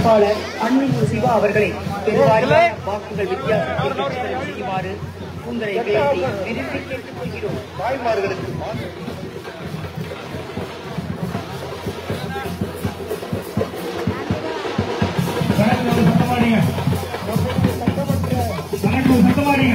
வேட்பாளர் அன்னியூர் சிவா அவர்களை பெருவாரியான வாக்குகள் வித்தியாசத்தில் வெற்றி பெற செய்யுமாறு உங்களை வேண்டி விரும்பி கேட்டுக்கொள்கிறோம் தாய்மார்களுக்கு மாற்று கணக்கு சத்தமாடிங்க கணக்கு சத்தமாடிங்க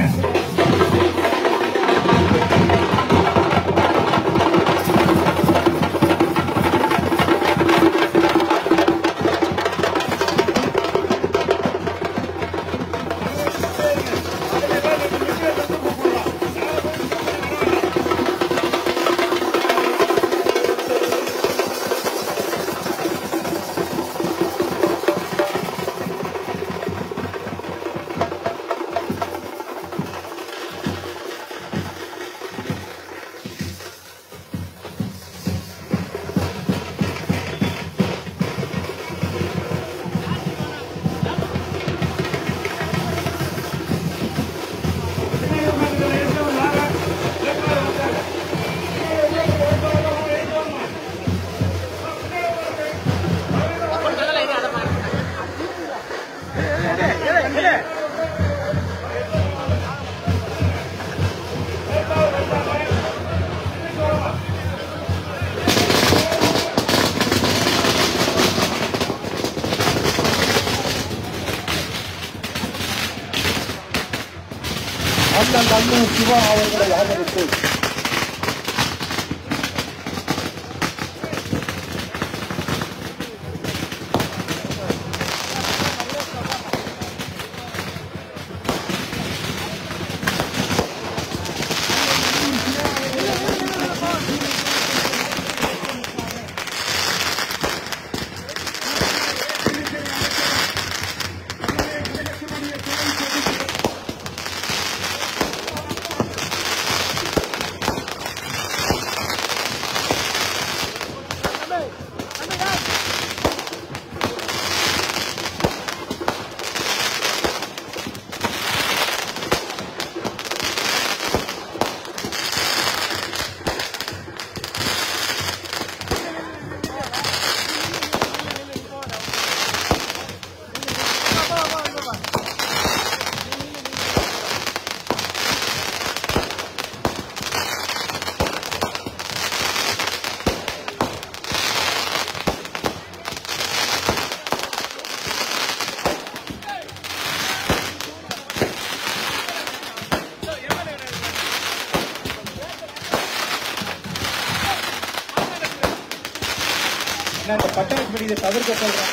அண்ணன் அண்ணன் சிவா அவர்களை ஆதரித்து நான் இந்த பட்டாசு இதை தவிர்க்க சொல்றேன்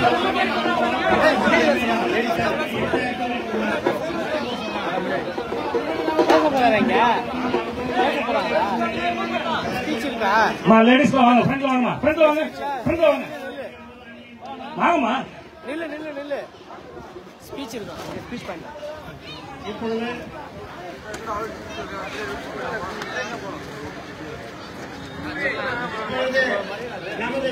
அம்மா லேடிஸ்லாம் வாங்க ஃப்ரண்ட்ல வாங்கம்மா ஃப்ரண்ட்ல வாங்க ஃப்ரண்ட்ல வாங்க வாங்கம்மா நில்லு நில்லு நில்லு ஸ்பீச் இருக்கும் ஸ்பீச் பண்ண இப்பொழுது நமது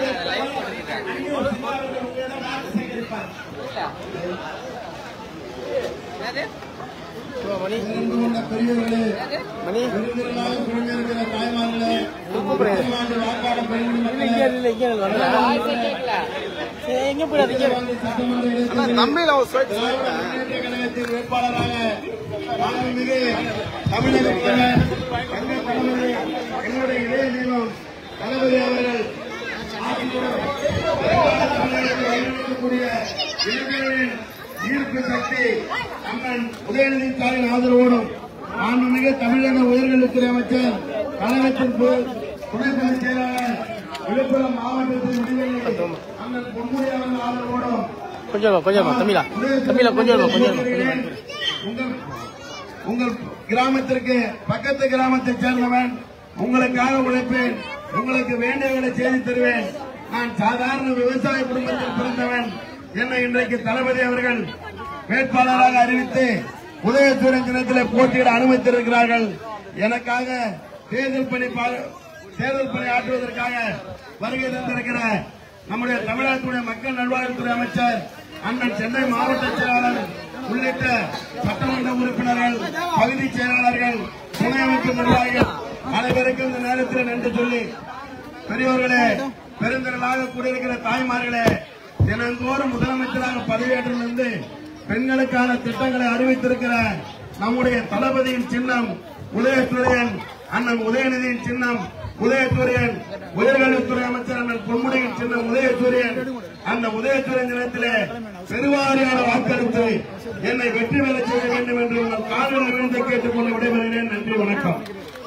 மணி இருந்து கொண்ட பெரியவர்களே மணி பெருந்திரளாக குழுந்திருக்கிற தாய்மார்களே ஆண்டு வாக்காளர் பெண்மணி இங்க மக்களே இல்ல இங்க இல்ல சரி எங்க போயிடாது இங்க வந்து சட்டமன்ற இடைத்தேர்தலில் தமிழ்ல திராவிட முன்னேற்ற கழகத்தின் வேட்பாளராக மாண்புமிகு தமிழக முதல்வர் தங்க தளபதி எங்களுடைய இளைய தெய்வம் தளபதி அவர்கள் ஆட்சியுடன் தமிழகத்தை வழிநடத்தக்கூடிய இளைஞர்களின் ஈர்ப்பு சக்தி அண்ணன் உதயநிதி ஸ்டாலின் ஆதரவோடும் மாண்புமிகு தமிழக உயர்கல்வித்துறை அமைச்சர் கழகத்தின் பொது- துணை பொதுச் செயலாளர் விழுப்புரம் மாவட்டத்தின் முடிவுகளை அண்ணன் பொன்முடியாளன் ஆதரவோடும் கொஞ்சம் கொஞ்சம் தமிழா தமிழா கொஞ்சம் கொஞ்சம் உங்கள் உங்கள் கிராமத்திற்கு பக்கத்து கிராமத்தைச் சேர்ந்தவன் உங்களுக்காக உழைப்பேன் உங்களுக்கு வேண்டியவர்களை செய்து தருவேன் நான் சாதாரண விவசாய குடும்பத்தில் பிறந்தவன் என்னை இன்றைக்கு தளபதி அவர்கள் வேட்பாளராக அறிவித்து உதயசூரன் தினத்தில் போட்டியிட அனுமதித்திருக்கிறார்கள் எனக்காக தேர்தல் பணி பா- தேர்தல் பணி ஆற்றுவதற்காக வருகை தந்திருக்கிற நம்முடைய தமிழகத்துடைய மக்கள் நல்வாழ்வுத்துறை அமைச்சர் அண்ணன் சென்னை மாவட்ட செயலாளர் உள்ளிட்ட சட்டமன்ற உறுப்பினர்கள் பகுதி செயலாளர்கள் துணை அமைப்பு நிர்வாகிகள் அனைவருக்கும் இந்த நேரத்தில் நன்றி சொல்லி பெரியோர்களே பெருந்திரளாக கூடியிருக்கிற தாய்மார்களே தினந்தோறும் முதலமைச்சராக பதவியேற்றிலிருந்து பெண்களுக்கான திட்டங்களை அறிவித்திருக்கிற நம்முடைய தளபதியின் சின்னம் உதயசூரியன் அண்ணன் உதயநிதியின் சின்னம் உதயசூரியன் உயர்கல்வித்துறை அமைச்சர் அண்ணன் பொன்முடியின் சின்னம் உதயசூரியன் அந்த உதயசூரியன் தினத்திலே பெருவாரியான வாக்களித்து என்னை வெற்றி பெற செய்ய வேண்டும் என்று உங்கள் காலில் விழுந்து கேட்டுக்கொண்டு விடைபெறுகிறேன் நன்றி வணக்கம்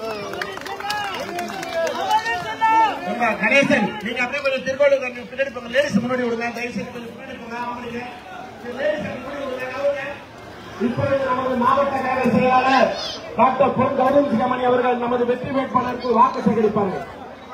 நம்ம கணேசன் நீங்க அப்படியே கொஞ்சம் திருக்கோளூர் கொஞ்சம் பின்னாடி போங்க லேடிஸ் முன்னாடி விடுங்க தயவு செய்து கொஞ்சம் பின்னாடி போங்க ஆம்பளைங்க. இந்த ladies க்கு முன்னாடி விடுங்க, நகருங்க. இப்பொழுது நமது மாவட்ட கழக செயலாளர் டாக்டர் பொன் கௌதம் சிங்கமணி அவர்கள் நமது வெற்றி வேட்பாளருக்கு வாக்கு சேகரிப்பார்கள்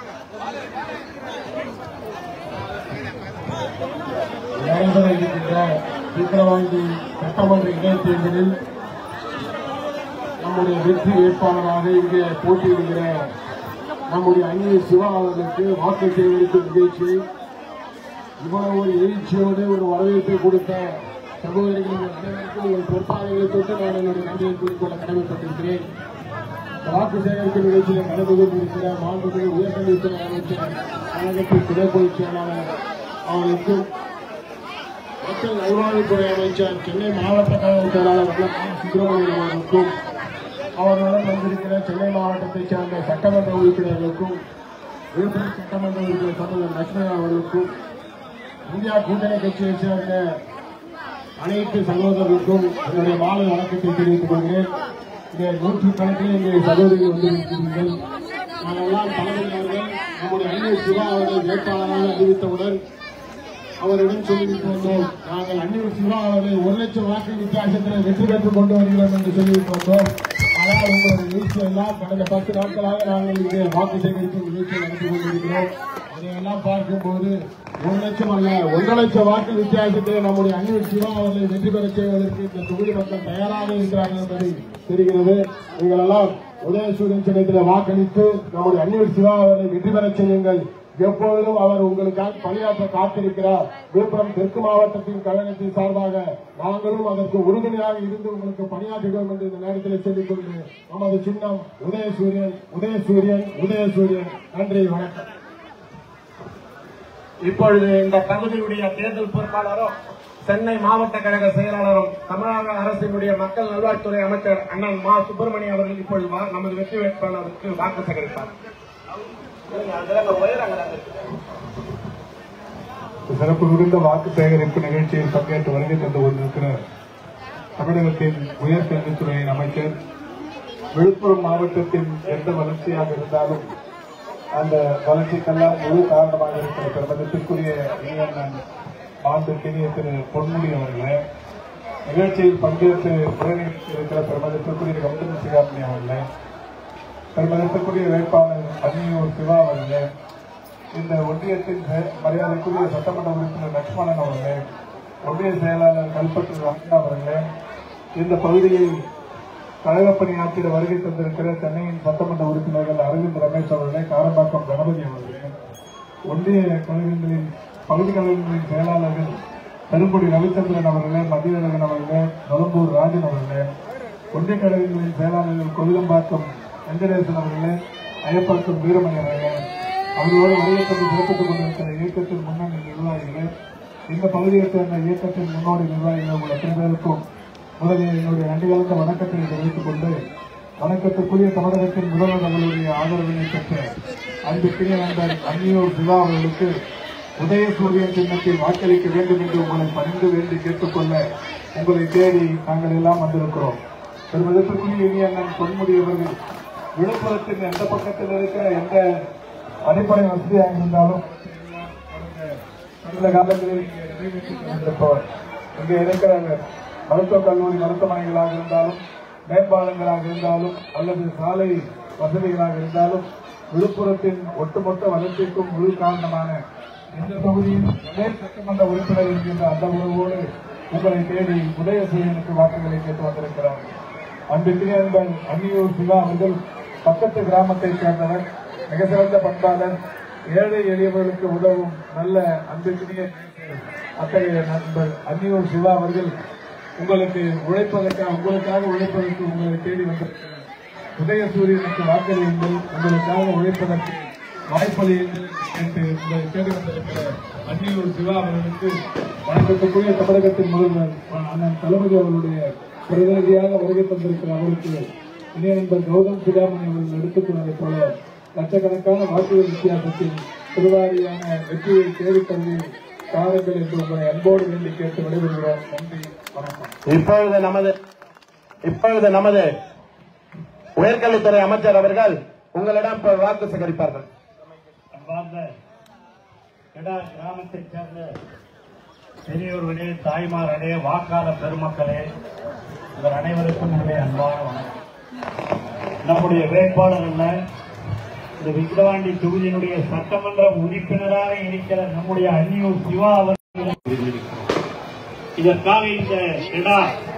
நடைபெற இருக்கின்ற விக்கிரவாண்டி சட்டமன்ற இடைத்தேர்தலில் நம்முடைய வெற்றி வேட்பாளராக இங்கே போட்டியிடுகிற நம்முடைய அந்நிய சிவா அவர்களுக்கு வாக்கு சேகரிக்கும் நிகழ்ச்சி இவ்வளவு ஒரு எழுச்சியோடு ஒரு வரவேற்பை கொடுத்த சகோதரிகளின் அனைவருக்கும் உங்கள் பொறுப்பாளர்களை தொட்டு நான் என்னுடைய நன்றியை குறிக்கொள்ள கடமைப்பட்டிருக்கிறேன் இந்த வாக்கு சேகரிக்கும் நிகழ்ச்சியில் கலந்து கொண்டிருக்கிற மாண்புமிகு உயர்கல்வித்துறை அமைச்சர் கழகத்தின் துணை பொதுச் செயலாளர் அவர்களுக்கும் மக்கள் நல்வாழ்வுத்துறை அமைச்சர் சென்னை மாவட்ட கழக செயலாளர் வல்லப்பன் சுப்பிரமணியம் அவர்களுக்கும் அவர்களுடன் வந்திருக்கிற சென்னை மாவட்டத்தைச் சேர்ந்த சட்டமன்ற உறுப்பினர்களுக்கும் விழுப்புரம் சட்டமன்ற உறுப்பினர் சகோதரர் லட்சுமி அவர்களுக்கும் இந்தியா கூட்டணி கட்சியைச் சேர்ந்த அனைத்து சகோதரர்களுக்கும் என்னுடைய மாலை வணக்கத்தை தெரிவித்துக் கொள்கிறேன் இங்கே நூற்றுக்கணக்கில் இங்கே சகோதரிகள் வந்திருக்கிறீர்கள் நாங்கெல்லாம் தலைமை அவர்கள் நம்முடைய அந்நிய சிவா அவர்கள் வேட்பாளராக அறிவித்தவுடன் அவரிடம் சொல்லிவிட்டு வந்தோம் நாங்கள் அந்நிய சிவா அவர்களை ஒரு லட்சம் வாக்கு வித்தியாசத்தில் வெற்றி பெற்றுக் கொண்டு வருகிறோம் என்று சொல்லிவிட்டு வந்தோம் ஆனால் உங்களுடைய நிகழ்ச்சி எல்லாம் கடந்த பத்து நாட்களாக நாங்கள் இங்கே வாக்கு சேகரிக்கும் நிகழ்ச்சி நடத்தி கொண்டிருக்கிறோம் அதையெல்லாம் பார்க்கும்போது ஒரு லட்சம் அல்ல ஒன்றரை லட்சம் வாக்கு வித்தியாசத்தில் நம்முடைய அந்நிய சிவா அவர்களை வெற்றி பெற செய்வதற்கு இந்த தொகுதி மக்கள் தயாராக இருக்கிறார்கள் என்பதை தெரிகிறது நீங்கள் எல்லாம் உதயசூரியன் சின்னத்தில் வாக்களித்து நம்முடைய அந்நிய சிவா அவர்களை வெற்றி பெற செய்யுங்கள் எப்பொழுதும் அவர் உங்களுக்காக பணியாற்ற காத்திருக்கிறார் விழுப்புரம் தெற்கு மாவட்டத்தின் கழகத்தின் சார்பாக நாங்களும் அதற்கு உறுதுணையாக இருந்து உங்களுக்கு பணியாற்றுகிறோம் என்று இந்த நேரத்தில் சொல்லிக்கொண்டு நமது சின்னம் உதயசூரியன் உதயசூரியன் உதயசூரியன் நன்றி வணக்கம் இப்பொழுது இந்த பகுதியுடைய தேர்தல் பொறுப்பாளரும் சென்னை மாவட்ட கழக செயலாளரும் தமிழக அரசினுடைய மக்கள் நல்வாழ்வுத்துறை அமைச்சர் அண்ணன் மா சுப்பிரமணியம் அவர்கள் இப்பொழுது வா- நமது வெற்றி வேட்பாளருக்கு வாக்கு சேகரிப்பார் சிறப்பு மிகுந்த வாக்கு சேகரிப்பு நிகழ்ச்சியில் பங்கேற்று வருகை தந்து கொண்டிருக்கிற தமிழகத்தின் உயர்கல்வித்துறையின் அமைச்சர் விழுப்புரம் மாவட்டத்தின் எந்த வளர்ச்சியாக இருந்தாலும் அந்த வளர்ச்சிக்கெல்லாம் முழு காரணமாக இருக்கிற பெருமதிப்பிற்குரிய இளைஞன் மாண்புக்கினிய திரு பொன்முடி அவர்களே நிகழ்ச்சியில் பங்கேற்று உரையாற்றியிருக்கிற பெருமதிப்பிற்குரிய கவுண்டர் சிகாமணி அவர்களே பெருமதிப்பிற்குரிய வேட்பாளர் அன்னியூர் சிவா அவர்களே இந்த ஒன்றியத்தின் செ- மரியாதைக்குரிய சட்டமன்ற உறுப்பினர் லட்சுமணன் அவர்களே ஒன்றிய செயலாளர் கல்பற்று ரமணா அவர்களே இந்த பகுதியில் கழக பணியாற்றிட வருகை தந்திருக்கிற சென்னையின் சட்டமன்ற உறுப்பினர்கள் அரவிந்த் ரமேஷ் அவர்களே காரம்பாக்கம் கணபதி அவர்களே ஒன்றிய கழகங்களின் பகுதி கழகங்களின் செயலாளர்கள் பெருங்குடி ரவிச்சந்திரன் அவர்களே மதியழகன் அவர்களே நொலம்பூர் ராஜன் அவர்களே ஒன்றிய கழகங்களின் செயலாளர்கள் கொவிலம்பாக்கம் வெங்கடேசன் அவர்களே அயப்பாக்கம் வீரமணி அவர்களே அவர்களோடு வரையப்பட்டு சிறப்பித்துக் கொண்டிருக்கிற இயக்கத்தின் முன்னணி நிர்வாகிகளே இந்த பகுதியைச் சேர்ந்த இயக்கத்தின் முன்னோடி நிர்வாகிகள் உள்ள அத்தனை பேருக்கும் முதலில் என்னுடைய நன்றி கலந்த வணக்கத்தை தெரிவித்துக் கொண்டு வணக்கத்துக்குரிய தமிழகத்தின் முதல்வர் அவர்களுடைய ஆதரவினை பெற்ற அன்புக்குரிய நண்பர் அன்னியூர் சிவா அவர்களுக்கு உதயசூரியன் சின்னத்தில் வாக்களிக்க வேண்டும் என்று உங்களை பணிந்து வேண்டி கேட்டுக்கொள்ள உங்களை தேடி நாங்கள் எல்லாம் வந்திருக்கிறோம் பெருமதிப்பிற்குரிய இனி அண்ணன் பொன்முடி அவர்கள் விழுப்புரத்தின் எந்த பக்கத்தில் இருக்கிற எந்த அடிப்படை வசதியாக இருந்தாலும் கடந்த காலங்களில் இங்கே நிறைவேற்றி கொண்டிருப்பவர் இங்கே இருக்கிற மருத்துவக் கல்லூரி மருத்துவமனைகளாக இருந்தாலும் மேம்பாலங்களாக இருந்தாலும் அல்லது சாலை வசதிகளாக இருந்தாலும் விழுப்புரத்தின் ஒட்டுமொத்த வளர்ச்சிக்கும் முழு காரணமான இந்த பகுதியில் முதல் சட்டமன்ற உறுப்பினர் என்கின்ற அந்த உறவோடு உங்களை தேடி உதயசூரியனுக்கு வாக்குகளை கேட்டு வந்திருக்கிறார் அன்பிற்குரிய நண்பர் அன்னியூர் சிவா அவர்கள் பக்கத்து கிராமத்தைச் சேர்ந்தவர் மிக சிறந்த பண்பாளர் ஏழை எளியவர்களுக்கு உதவும் நல்ல அன்பிற்குரிய அத்தகைய நண்பர் அன்னியூர் சிவா அவர்கள் உங்களுக்கு உழைப்பதற்காக உங்களுக்காக உழைப்பதற்கு உங்களை தேடி வந்திருக்கிறார் உதயசூரியனுக்கு வாக்களியுங்கள் உங்களுக்காக உழைப்பதற்கு வாய்ப்பளியுங்கள் என்று உங்களை தேடி வந்திருக்கிற அன்னியூர் சிவா அவர்களுக்கு வணக்கத்துக்குரிய தமிழகத்தின் முதல்வர் அண்ணன் தளபதி அவர்களுடைய பிரதிநிதியாக வருகை தந்திருக்கிற அவருக்கு இணைய நண்பர் கௌதம் சிகாமணி அவர்கள் எடுத்துக் கொண்டதைப் போல லட்சக்கணக்கான வாக்குகள் வித்தியாசத்தில் திருவாரியான வெற்றியை தேடித் தருவி தாருங்கள் என்று உங்களை அன்போடு வேண்டி கேட்டு விடைபெறுகிறோம் நன்றி வணக்கம் இப்பொழுது நமது இப்பொழுது நமது உயர்கல்வித்துறை அமைச்சர் அவர்கள் உங்களிடம் இப்ப வாக்கு சேகரிப்பார்கள் அன்பார்ந்த இடா கிராமத்தைச் சேர்ந்த பெரியோர்களே தாய்மார்களே வாக்காளர் பெருமக்களே உங்கள் அனைவருக்கும் என்னுடைய அன்பான வணக்கம் நம்முடைய வேட்பாளர் அல்ல இந்த விக்கிரவாண்டி தொகுதியினுடைய சட்டமன்ற உறுப்பினராக இருக்கிற நம்முடைய அன்னியூர் சிவா அவர்கள் இதற்காக இந்த இடா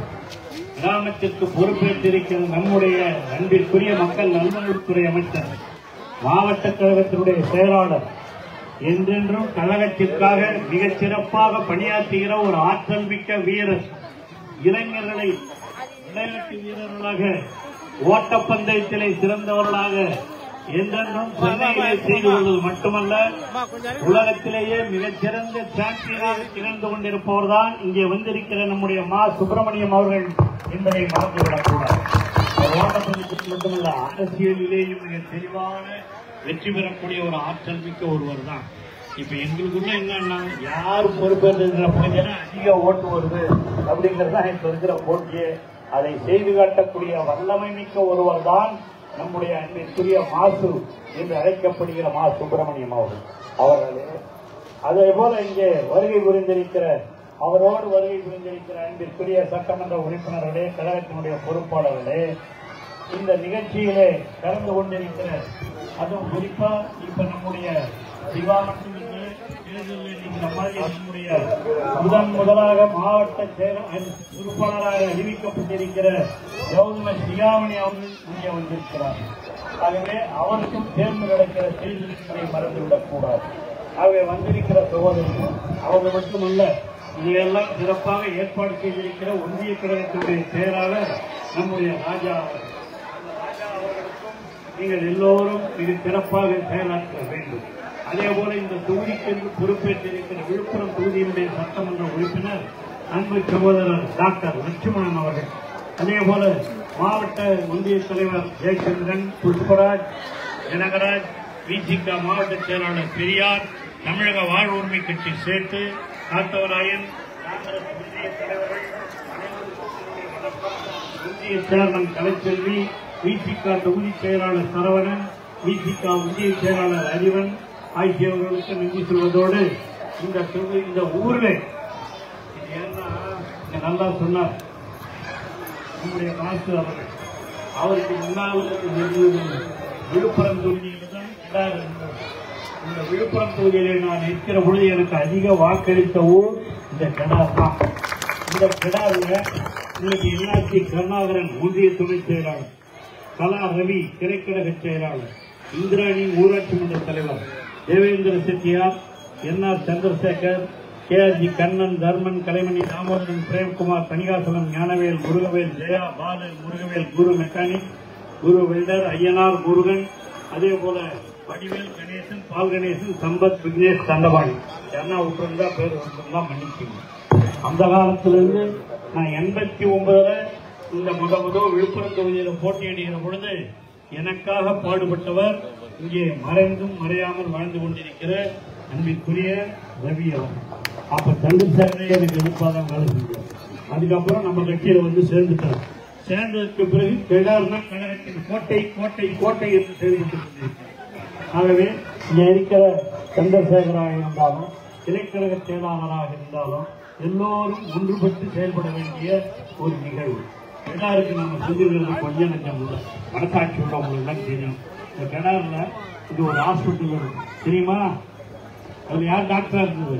கிராமத்திற்கு பொறுப்பேற்றிருக்கிற நம்முடைய அன்பிற்குரிய மக்கள் நல்வாழ்வுத்துறை அமைச்சர் மாவட்ட கழகத்தினுடைய செயலாளர் என்றென்றும் கழகத்திற்காக மிகச் சிறப்பாக பணியாற்றுகிற ஒரு ஆற்றல் மிக்க வீரர் இளைஞர்களை விளையாட்டு வீரர்களாக ஓட்டப்பந்தயத்திலே சிறந்தவர்களாக என்றென்றும் சென்னையிலே செய்து கொள்வது மட்டுமல்ல உலகத்திலேயே மிகச்சிறந்த சாம்பியனாக திகழ்ந்து கொண்டிருப்பவர் தான் இங்கே வந்திருக்கிற நம்முடைய மா சுப்பிரமணியம் அவர்கள் என்பதை மறந்துவிடக்கூடாது அவர் ஓட்டப்பந்தயத்தில் மட்டுமல்ல அரசியலிலேயும் மிக தெளிவான வெற்றி பெறக்கூடிய ஒரு ஆற்றல் மிக்க ஒருவர் தான் இப்ப எங்களுக்குள்ள என்னன்னா யார் பொறுப்பேற்கிற போட்டினா அதிக ஓட்டு வருது அப்படிங்கிறது தான் இப்ப இருக்கிற போட்டியே அதை செய்து காட்டக்கூடிய வல்லமை மிக்க ஒருவர் தான் நம்முடைய அன்பிற்குரிய மாசு என்று அழைக்கப்படுகிற மா சுப்பிரமணியம் அவர்கள் அவர்களே அதே போல இங்கே வருகை புரிந்திருக்கிற அவரோடு வருகை புரிந்திருக்கிற அன்பிற்குரிய சட்டமன்ற உறுப்பினர்களே கழகத்தினுடைய பொறுப்பாளர்களே இந்த நிகழ்ச்சியிலே கலந்து கொண்டிருக்கிற அதுவும் குறிப்பா இப்ப நம்முடைய சிவா மற்றும் இங்கே தேர்தலில் நிற்கிற மாதிரி நம்முடைய முதன் முதலாக மாவட்ட செயலர் பொறுப்பாளராக அறிவிக்கப்பட்டிருக்கிற கௌதம சிகாமணி அவர்கள் இங்கே வந்திருக்கிறார் ஆகவே அவருக்கும் தேர்ந்து நடக்கிற செய்திகளை மறந்துவிடக் கூடாது ஆகவே வந்திருக்கிற சகோதரர்கள் அவர்கள் மட்டுமல்ல இதையெல்லாம் சிறப்பாக ஏற்பாடு செய்திருக்கிற ஒன்றிய கழகத்தினுடைய செயலாளர் நம்முடைய ராஜா அவர்கள். ராஜா அவர்களுக்கும் நீங்கள் எல்லோரும் மிக சிறப்பாக செயலாற்ற வேண்டும் அதே போல இந்த தொகுதிக்கு என்று பொறுப்பேற்றிருக்கிற விழுப்புரம் தொகுதியினுடைய சட்டமன்ற உறுப்பினர் அன்பு சகோதரர் டாக்டர் லட்சுமணன் அவர்கள் அதே போல மாவட்ட ஒன்றிய தலைவர் ஜெயச்சந்திரன் புஷ்பராஜ் ஜனகராஜ் விசிக மாவட்ட செயலாளர் பெரியார் தமிழக வாழ்வுரிமை கட்சி சேர்த்து காத்தவராயன் காங்கிரஸ் ஒன்றிய தலைவர்கள் அனைவருக்கும் என்னுடைய வணக்கம். ஒன்றிய சேர்மன் கலைச்செல்வி விசிக தொகுதி செயலாளர் சரவணன் விசிக ஒன்றிய செயலாளர் அறிவன் ஆகியவர்களுக்கு நன்றி சொல்வதோடு இந்த தொகு- இந்த ஊர்ல இது ஏன்னா இங்க நல்லா சொன்னார் நம்முடைய மாஸ்டர் அவர்கள் அவருக்கு முன்னால் இருந்தது விழுப்புரம் தொகுதியில் தான் கிடா இருந்தது. இந்த விழுப்புரம் தொகுதியிலே நான் இருக்கிற பொழுது எனக்கு அதிக வாக்களித்த ஊர் இந்த கிடா தான் இந்த கிடாவில் இன்னைக்கு என்ஆர்சி கருணாகரன் ஒன்றிய துணை செயலாளர் கலா ரவி திரைக்கழக செயலாளர் இந்திராணி ஊராட்சி மன்ற தலைவர் Devendra Chettiar N R Chandrasekar K R G Kannan Dharman Kalaimani Damodaran Premkumar Thanikachalam Gnanavel Murugavel Jaya Balu Murugavel Guru mechanic Guru welder Ayyanar Murugan அதே போல வடிவேல் கணேசன் பால் கணேசன் சம்பத் விக்னேஷ் தண்டபாணி யாருன்னா விட்டுருந்தா பேர் வந்திருந்தா மன்னிச்சுங்க அந்த காலத்திலிருந்து நான் எண்பத்தி ஒன்பதுல இந்த முத முத விழுப்புரம் தொகுதியில் போட்டியிடுகிற பொழுது எனக்காக பாடுபட்டவர் இங்கே மறைந்தும் மறையாமல் வாழ்ந்து கொண்டிருக்கிற அன்பிற்குரிய ரவி அவர் அப்ப சந்திரசேகரே எனக்கு எதிர்ப்பாதான் வேலை செஞ்சார் அதுக்கப்புறம் நம்ம கட்சியில வந்து சேர்ந்துட்டார் சேர்ந்ததற்கு பிறகு கேடார்னா கழகத்தின் கோட்டை கோட்டை கோட்டை என்று சேர்ந்துட்டு கொண்டிருக்கிறார் ஆகவே இங்க இருக்கிற சந்திரசேகராக இருந்தாலும் இலைக்கழக செயலாளராக இருந்தாலும் எல்லோரும் ஒன்றுபட்டு செயல்பட வேண்டிய ஒரு நிகழ்வு எல்லாருக்கும் நம்ம செஞ்சிருக்கிறது கொஞ்சம் நஞ்சம் இல்லை மனசாட்சி உள்ளவங்களுக்கு தான் தெரியும் இந்த கிணறுல இது ஒரு ஹாஸ்பிட்டல் இருக்கு தெரியுமா அதுல யார் டாக்டரா இருந்தது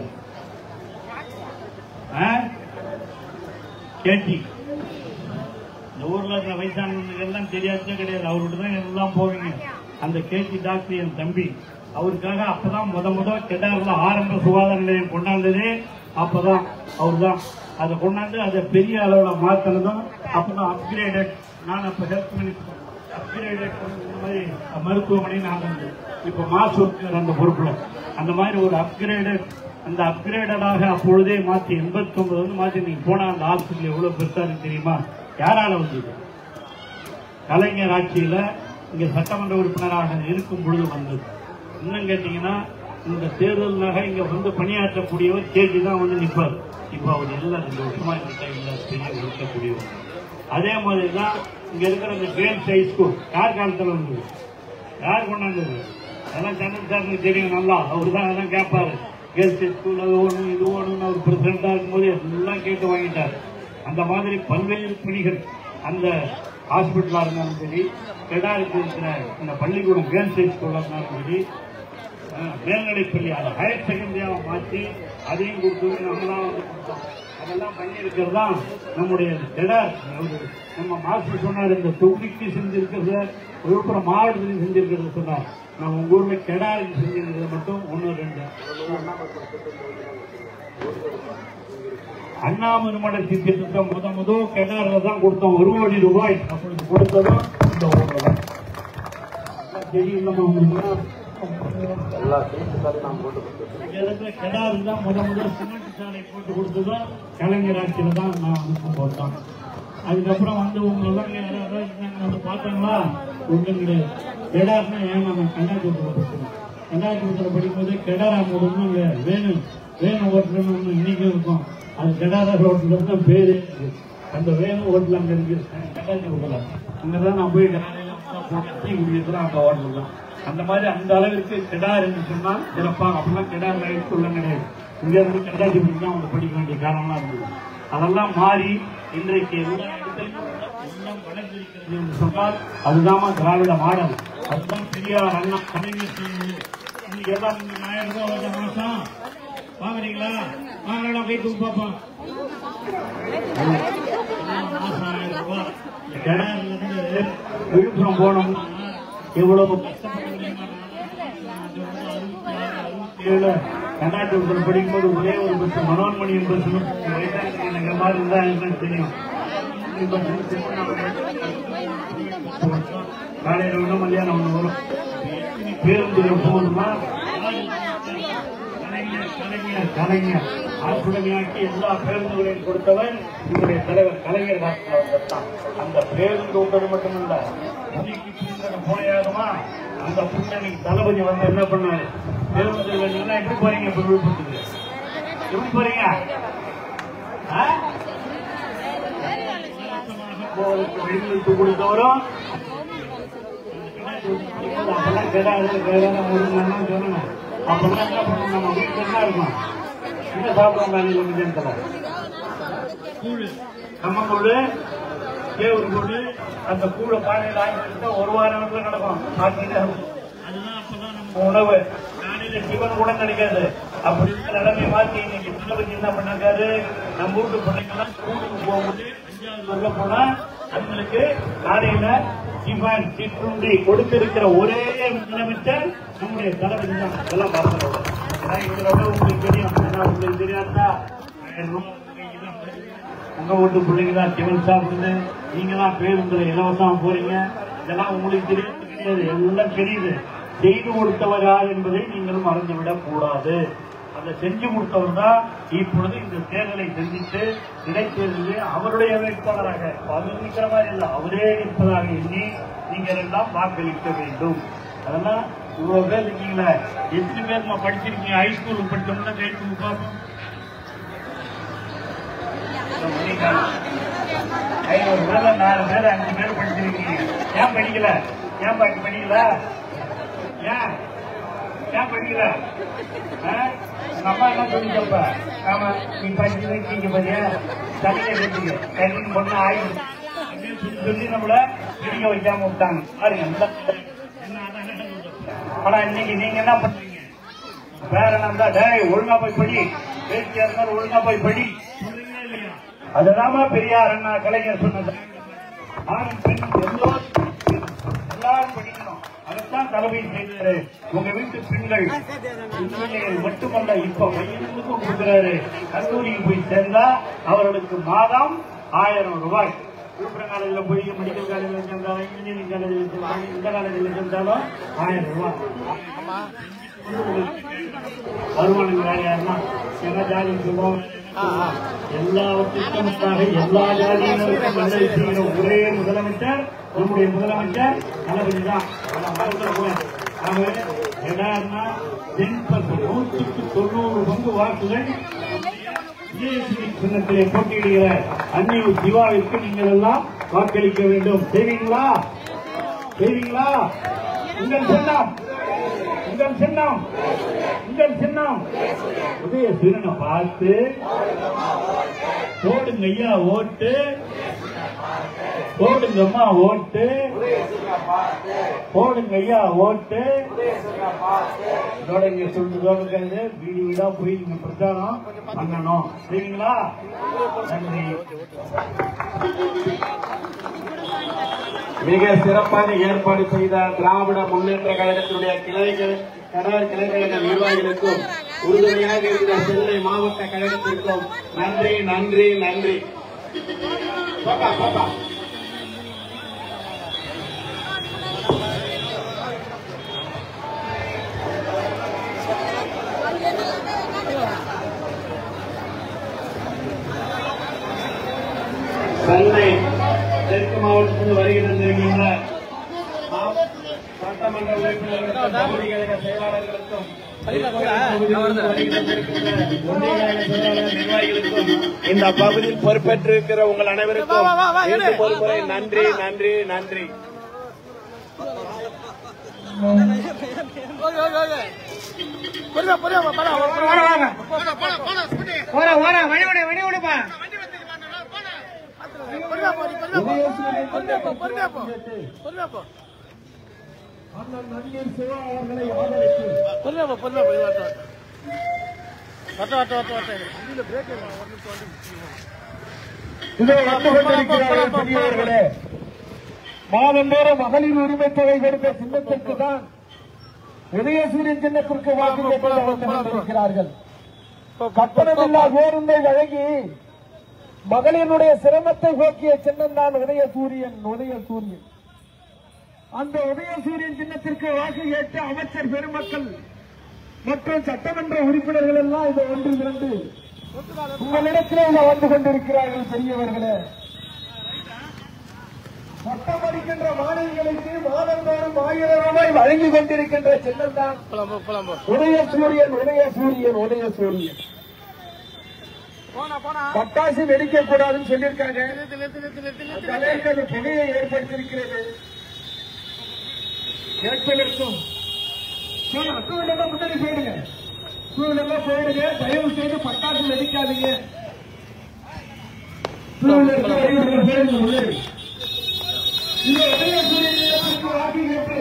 ஆ? கேட்டி இந்த ஊர்ல இருக்கிற வயசானவங்களுக்கு எல்லாம் தெரியாதே கிடையாது அவர்கிட்ட தான் எல்லாம் போவீங்க அந்த கேசி டாக்டர் என் தம்பி அவருக்காக அப்பதான் முத முத கெடாரில் ஆரம்ப சுகாதார நிலையம் கொண்டாந்ததே அப்பதான் அவர்தான் அதை கொண்டாந்து அதை பெரிய அளவுல மாத்தினதும் அப்பதான் அப்கிரேடட் நான் அப்ப ஹெல்த் மினிஸ்டர் அப்கிரேடட் இந்த மாதிரி மருத்துவமனை நான் வந்து இப்ப மாசு இருக்கிற அந்த பொறுப்புல அந்த மாதிரி ஒரு அப்கிரேடட் அந்த அப்கிரேடடாக அப்பொழுதே மாத்தி எண்பத்தி ஒன்பது வந்து மாத்தி நீங்க போனா அந்த ஹாஸ்பிட்டல் எவ்வளவு பெருசா இருக்கு தெரியுமா யாரால வந்தது கலைஞர் ஆட்சியில இங்க சட்டமன்ற உறுப்பினராக இருக்கும் பொழுது வந்தது இன்னும் கேட்டீங்கன்னா இந்த தேர்தலுக்காக இங்க வந்து பணியாற்றக்கூடியவர் கேஜி தான் வந்து நிற்பார் இப்ப அவர் எல்லாம் ரெண்டு வருஷமா இந்த டைம்ல பெரிய இருக்கக்கூடியவர் அதே மாதிரி தான் இங்க இருக்கிற இந்த கேர்ள்ஸ் ஹை ஸ்கூல் யார் காலத்துல வந்தது யார் கொண்டாந்தது அதெல்லாம் சந்திரன் சாருக்கு தெரியும் நல்லா அவர் தான் அதெல்லாம் கேட்பாரு கேர்ள்ஸ் ஸ்கூல் அது ஓணும் இது ஓணும்னு அவர் பிரசிடண்டா இருக்கும்போது எல்லாம் கேட்டு வாங்கிட்டார் அந்த மாதிரி பல்வேறு பணிகள் அந்த ஹாஸ்பிட்டலா இருந்தாலும் சரி கெடாருக்கு இருக்கிற இந்த பள்ளிக்கூடம் கேர்ள்ஸ் ஹை ஸ்கூலா இருந்தாலும் சரி அஹ், மேல்நிலைப்பள்ளி அதை ஹையர் செகண்டரியாக மாற்றி அதையும் கொடுத்து நம்ம தான் வந்து கொடுத்தோம் அதெல்லாம் பண்ணியிருக்கிறது தான் நம்முடைய கெடார் அவரு நம்ம மாஸ்டர் சொன்னார் இந்த தொகுதிக்கு செஞ்சிருக்கிறது விழுப்புரம் மாவட்டத்தில் செஞ்சிருக்கிறது சொன்னார் நம்ம உங்க ஊர்ல கெடாருக்கு செஞ்சிருக்கிறது மட்டும் ஒன்று ரெண்டு அண்ணாமலை திட்டத்தை முத முத கெடாரில் தான் கொடுத்தோம் ஒரு கோடி ரூபாய் அப்பொழுது கொடுத்ததும் இந்த ஊர்ல தான் தெரியலமா உங்களுக்கு இந்த இடத்துல கெடாரு தான் முத முதல் சிமெண்ட் சாலை போட்டு கொடுத்ததும் கலைஞர் ஆட்சியில தான் நான் அனுப்ப போட்டோம் அதுக்கப்புறம் வந்து உங்களெல்லாம் யாராவது இருந்தாங்க வந்து பார்த்தாங்களா ஒன்றும் கிடையாது கெடார்னா ஏன் நம்ம கண்டாச்சூரத்தில் படிக்கணும் கண்டாச்சூரத்தில் படிக்கும்போது கெடாரா மூடணும் இல்லை வேணும் வேணும் ஓட்டணும்னு இன்னைக்கு இருக்கும் அது கெடாரா ரோட்ல தான் பேரு அந்த வேணும் ஹோட்டல் அங்க இருக்கு கண்டாச்சூரத்தில் அங்கதான் நான் போய் காலையில டீ குடிக்கிறதுலாம் அந்த ஹோட்டல் தான் அந்த மாதிரி அந்த அளவிற்கு கெடார் என்று சொன்னால் சிறப்பாக அப்படிலாம் கெடார் லைஃப் சொல்ல கிடையாது இங்க இருந்து கண்டாச்சிபுரம் தான் அவங்க படிக்க வேண்டிய காரணம்லாம் இருந்தது அதெல்லாம் மாறி இன்றைக்கு எல்லா இடத்திலும் எல்லாம் வளர்ந்திருக்கிறது என்று சொன்னால் அதுதான் திராவிட மாடல் அதுதான் பெரியார் அண்ணா கலைஞர் செய்தது. இன்னைக்கு எல்லாம் நீங்க ஆயிரம் ரூபாய் வருது மாசம் வாங்குறீங்களா வாங்கலாம் கை தூக்கு பார்ப்போம் மாசம் ஆயிரம் ரூபாய் இந்த கெடார்ல இருந்து விழுப்புரம் போனோம்னா எவ்வளவு கஷ்டப்பட்டு கர்நாடகத்தில் படிக்கும்போது ஒரே ஒரு பஸ் மனோன்மணியின் பஸ் எங்க மாதிரி இருந்தா என்னன்னு தெரியும் இந்த bus காலையில ஒண்ணு மதியானம் ஒண்ணு வரும் எத்தனை பேருந்துல போகணுமா கலைஞர் கலைஞர் கலைஞர் ஆட்சியாக்கி எல்லா பேருந்துகளையும் கொடுத்தவர் இன்றைய தலைவர் கலைஞர் டாக்டர் அவர்கள் தான் அந்த பேருந்து விட்டது மட்டுமல்ல இன்னைக்கு பின்னணி போனையாகுமா அந்த பின்னணி தளபதி வந்து என்ன பண்ணாரு பேருந்துல நீங்க எப்படி போறீங்க இப்ப விழுப்புரத்துக்கு எப்படி போறீங்க ஆ? இலவசமாக போவதற்கு வெளியிட்டு கொடுத்தவரும் அப்பெல்லாம் கிடையாது வேற முருகன் சொல்லணும் அப்பெல்லாம் என்ன பண்ணணும் நம்ம வீட்டுல தான் இருக்கோம் இங்க சாப்பிடுறோம் காலையில மத்தியானத்துல கூழ் நம்ம கூழ் கேவுரு கூழ் அந்த கூழை பானையில் ஆகிட்டு ஒரு வாரம் வரைக்கும் நடக்கும் சாப்பிட்டுட்டே இருக்கும். அதுதான் அப்பதான் நம்ம உணவு காலையில டிஃபன் கூட கிடைக்காது அப்படி இருக்க நிலைமை மாத்தி இன்னைக்கு தளபதி என்ன பண்ணாரு நம்ம வீட்டு பிள்ளைங்கெல்லாம் ஸ்கூலுக்கு போகும்போது அஞ்சாவது உள்ள போனா அவங்களுக்கு காலையில டிஃபன் சிற்றுண்டி கொடுத்திருக்கிற ஒரே முதலமைச்சர் நம்முடைய தளபதி தான் இதெல்லாம் பார்க்கணும் ஏன்னா இதுல விட உங்களுக்கு தெரியும் ஏன்னா உங்களுக்கு தெரியாதா ஆயிரம் ரூபாய் உங்க கையில வருது. உங்க வீட்டு பிள்ளைங்க தான் டிஃபன் சாப்பிடுது நீங்க தான் பேருந்துல இலவசமா போறீங்க இதெல்லாம் உங்களுக்கு தெரியாது கிடையாது எல்லாம் தெரியுது செய்து கொடுத்தவர் யார் என்பதை நீங்களும் மறந்துவிடக் கூடாது அதை செஞ்சு கொடுத்தவர் தான் இப்பொழுது இந்த தேர்தலை சந்தித்து இடைத்தேர்தலில் அவருடைய வேட்பாளராக பதவிக்கிற மாதிரி இல்லை அவரே இருப்பதாக எண்ணி நீங்கள் எல்லாம் வாக்களிக்க வேண்டும் அதெல்லாம் இவ்வளவு பேர் இருக்கீங்களே எத்தனை பேர் நம்ம படிச்சிருக்கீங்க ஹைஸ்கூல் படிச்சோம்னா கேட்டு பார்ப்போம் ஐநூறு பேர்ல நாலு பேர் அஞ்சு பேர் படிச்சிருக்கீங்க ஏன் படிக்கல ஏன் பாட்டி படிக்கல ஏன் ஏன் படிக்கல ஆ? உங்க அம்மா என்ன சொல்லிட்டப்ப ஆமா நீ படிச்சு வைக்கீங்க பாரியா தனியை வச்சுக்க கல்வின் பொண்ணு ஆயுது அப்படின்னு சொல்லி சொல்லி நம்மள படிக்க வைக்காம விட்டாங்க பாருங்க இந்த என்ன அழகா சொல்றது. ஆனா இன்னைக்கு நீங்க என்ன பண்றீங்க வேற என்ன டேய் ஒழுங்கா போய் படி பேச்சியா இருந்தாலும் ஒழுங்கா போய் படி சொல்றீங்களா இல்லையா அதுதாம்மா பெரியார் அண்ணா கலைஞர் சொன்னது ஆணும் பெண் எல்லோரும் எல்லாரும் படிக்கணும் அதைத்தான் தலைமை செய்தாரு உங்க வீட்டு பெண்கள் இன்ஜினியர் மட்டுமல்ல இப்ப பையனுக்கும் கொடுக்கிறாரு கல்லூரிக்கு போய் சேர்ந்தா அவர்களுக்கு மாதம் ஆயிரம் ரூபாய் விழுப்புரம் காலேஜில் போய் மெடிக்கல் காலேஜில் சேர்ந்தாலும் இன்ஜினியரிங் காலேஜில் சேர்ந்தாலும் இந்த காலேஜில் சேர்ந்தாலும் ஆயிரம் ரூபாய் வருமானங்கள் வேற யாருன்னா என்ன ஜாதி சொல்லுவோம் எல்லாவற்றுக்கும் முன்பாக எல்லா ஜாதியினருக்கும் நல்லது செய்கிற ஒரே முதலமைச்சர் நம்முடைய முதலமைச்சர் தளபதி தான் அதை மறந்துடக்கூடாது ஆகவே என்னன்னா தென்பத்து நூற்றுக்கு தொண்ணூறு பங்கு வாக்குகள் விஜயஸ்ரீ சின்னத்திலே போட்டியிடுகிற அன்னியூர் சிவாவிற்கு நீங்கள் எல்லாம் வாக்களிக்க வேண்டும் செய்வீங்களா செய்வீங்களா உங்கள் சின்னம் உங்கள் சின்னம் உங்கள் சின்னம் உதய சூரியனை பார்த்து போடுங்க ஐயா ஓட்டு போடுங்கம்மா ஓட்டு போடுங்க ஐயா ஓட்டு இதோட இங்க சொல்றது வீடு வீடா போய் நீங்க பிரச்சாரம் பண்ணணும் சரிங்களா நன்றி மிக சிறப்பாக ஏற்பாடு செய்த திராவிட முன்னேற்ற கழகத்தினுடைய கிளைகள் கடார் கிளைக்கழக நிர்வாகிகளுக்கும் உறுதுணையாக இருந்த சென்னை மாவட்ட கழகத்திற்கும் நன்றி நன்றி நன்றி பாப்பா பாப்பா சென்னை தெற்கு மாவட்டத்தில் வருகை தந்திருக்கின்ற மாவட்ட சட்டமன்ற உறுப்பினர்களுக்கும் பகுதி கழக செயலாளர்களுக்கும் இந்த பகுதியில் பொறுப்பேற்றிருக்கிற உங்கள் அனைவருக்கும் மீண்டும் ஒரு முறை நன்றி நன்றி நன்றி ஓகே ஓகே ஓகே பொறுமையா பொறுமையா பரா ஓர ஓர வழி விடு வழி விடுப்பா பொறுமையா போ நீ பொறுமையா போ பொறுமையா போ பொறுமையா போ பொறுமையா போ அண்ணன் நடிகர் சிவா அவர்களை ஆதரித்து பொறுமையா போ பொறுமையா போ இது வரட்டும் வரட்டும் வரட்டும் வரட்டும் வண்டியில பிரேக் ஒரு நிமிஷம் வண்டி இதை வந்து கொண்டிருக்கிறார்கள் பெரியவர்களே மாதந்தோறும் மகளிர் உரிமை தொகை கொடுத்த சின்னத்திற்கு தான் உதயசூரியன் சின்னத்திற்கு வாக்கு கேட்டு வந்து கொண்டிருக்கிறார்கள் கட்டணமில்லா பேருந்தை வழங்கி மகளிருடைய சிரமத்தை போக்கிய சின்னம் தான் உதயசூரியன் உதயசூரியன் அந்த உதயசூரியன் சின்னத்திற்கு வாக்கு கேட்டு அமைச்சர் பெருமக்கள் மற்றும் சட்டமன்ற உறுப்பினர்கள் எல்லாம் இதை ஒன்று திரண்டு உங்களிடத்திலே இதை வந்து கொண்டிருக்கிறார்கள் பெரியவர்களே பட்டம் படிக்கின்ற மாணவிகளுக்கு மாதந்தோறும் ஆயிரம் ரூபாய் வழங்கி கொண்டிருக்கின்ற சின்னம் தான் போலாம் போ போலாம் போ உதயசூரியன் உதயசூரியன் உதயசூரியன் போனா போனா பட்டாசு வெடிக்க கூடாதுன்னு சொல்லியிருக்காங்க நிறுத்து நிறுத்து நிறுத்து நிறுத்து நிறுத்து அந்த அளவுக்கு அது புகையை ஏற்படுத்தியிருக்கிறது கேட்பதற்கும் டூ வீலர் முன்னாடி போயிடுங்க டூ வீலர்ல போயிடுங்க தயவு செய்து பட்டாசு நிக்காதீங்க டூ வீலருக்கு வழிவிடுற பேருந்து உள்ளது இது உதயசூரியனுக்கு வாக்கி கேட்டு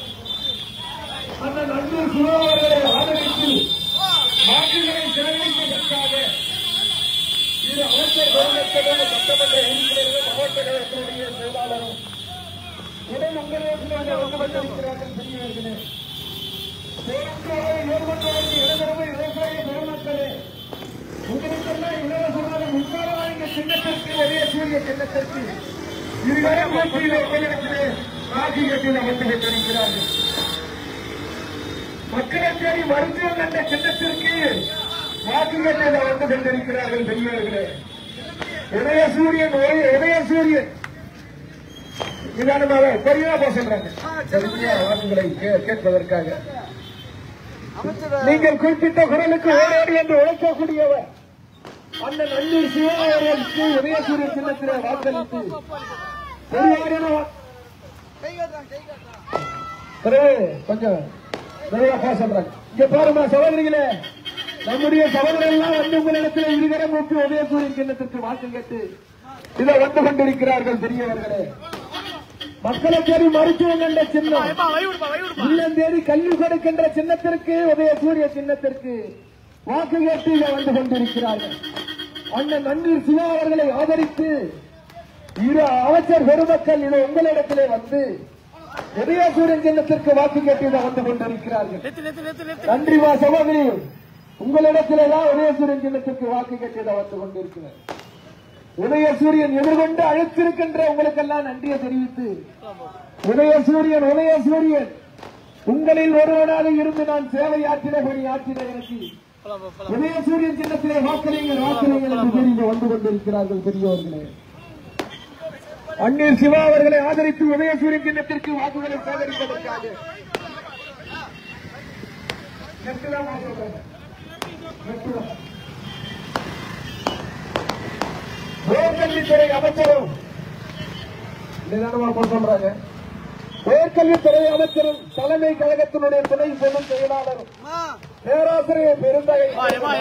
அந்த நன்றி சுகாதாரங்களை ஆதரித்து வாக்குகளை சேகரிப்பதற்காக இது அமைச்சர் பெருமக்களும் சட்டமன்ற உறுப்பினர்களும் மாவட்ட கழகத்தினுடைய செயலாளரும் உடன் உங்களிடத்தில் வந்து வந்திருக்கிறார்கள் பெரியவர்களே பேருந்துகளை ஏற்பட்டவருக்கு இடதரவு விவசாய பெருமக்களே உங்களுக்கெல்லாம் இலவசமாக முன்னாள் சின்னத்திற்கு ஒரே சூரிய சின்னத்திற்கு இருவரும் போட்டியில் உங்களிடத்திலே ராஜி கட்டில் அமர்ந்து கொண்டிருக்கிறார்கள் மக்களை தேடி மருத்துவம் என்ற சின்னத்திற்கு வாக்குகளில் வந்து கொண்டிருக்கிறார்கள் பெரியவர்களே உதய சூரியன் உதய சூரியன் நிதானமாக பெரியவா போக சொல்றாங்க சரியா வாக்குகளை கே- கேட்பதற்காக நீங்கள் குறிப்பிட்ட குரலுக்கு ஓடோடி என்று உழைக்கக்கூடியவர் அந்த நன்றி சிவகாரியருக்கு உதயசூரிய சின்னத்திலே வாக்களித்து பெரியாரின வா- பிறகு கொஞ்சம் நிறைய பேச சொல்றாங்க இங்க பாருமா சகோதரிகளே நம்முடைய சகோதரர் எல்லாம் வந்து உங்களிடத்தில் இருகரம் ஊற்றி உதயசூரியன் சின்னத்திற்கு வாக்கு கேட்டு இதை வந்து கொண்டிருக்கிறார்கள் பெரியவர்களே மக்களை தேடி மருத்துவம் என்ற சின்னம் இல்லம் தேடி கல்வி கொடுக்கின்ற சின்னத்திற்கு உதயசூரிய சின்னத்திற்கு வாக்கு கேட்டு இதை வந்து கொண்டிருக்கிறார்கள் அண்ணன் நன்றி சிவா அவர்களை ஆதரித்து இரு அமைச்சர் பெருமக்கள் இது உங்களிடத்திலே வந்து உதயசூரியன் சின்னத்திற்கு வாக்கு கேட்டு இதை வந்து கொண்டிருக்கிறார்கள் நன்றி வா சகோதரி உங்களிடத்திலே தான் உதயசூரியன் சின்னத்திற்கு வாக்கு கேட்டு இதை வந்து கொண்டிருக்கிறார் உதயசூரியன் எதிர்கொண்டு அழைத்திருக்கின்ற உங்களுக்கெல்லாம் நன்றியை தெரிவித்து உதயசூரியன் உதயசூரியன் உங்களில் ஒருவனாக இருந்து நான் சேவை ஆற்றினபடி ஆற்றின எனக்கு உதயசூரியன் சின்னத்திலே வாக்களிங்கள் வாக்களிங்கள் என்று கூறி இங்கு வந்து கொண்டிருக்கிறார்கள் பெரியவர்களே அண்ணீர் சிவா அவர்களை ஆதரித்து உதயசூரியன் சின்னத்திற்கு வாக்குகளை சேகரிப்பதற்காக நெட்டுதான் நான் சொல்றேன். நெட்டுதான். உயர்கல்வித்துறை அமைச்சரும் நிதானமா போட சொல்றாங்க உயர்கல்வித்துறை அமைச்சரும் தலைமை கழகத்தினுடைய துணை பொதுச் செயலாளரும் பேராசிரியர் பெருந்தகை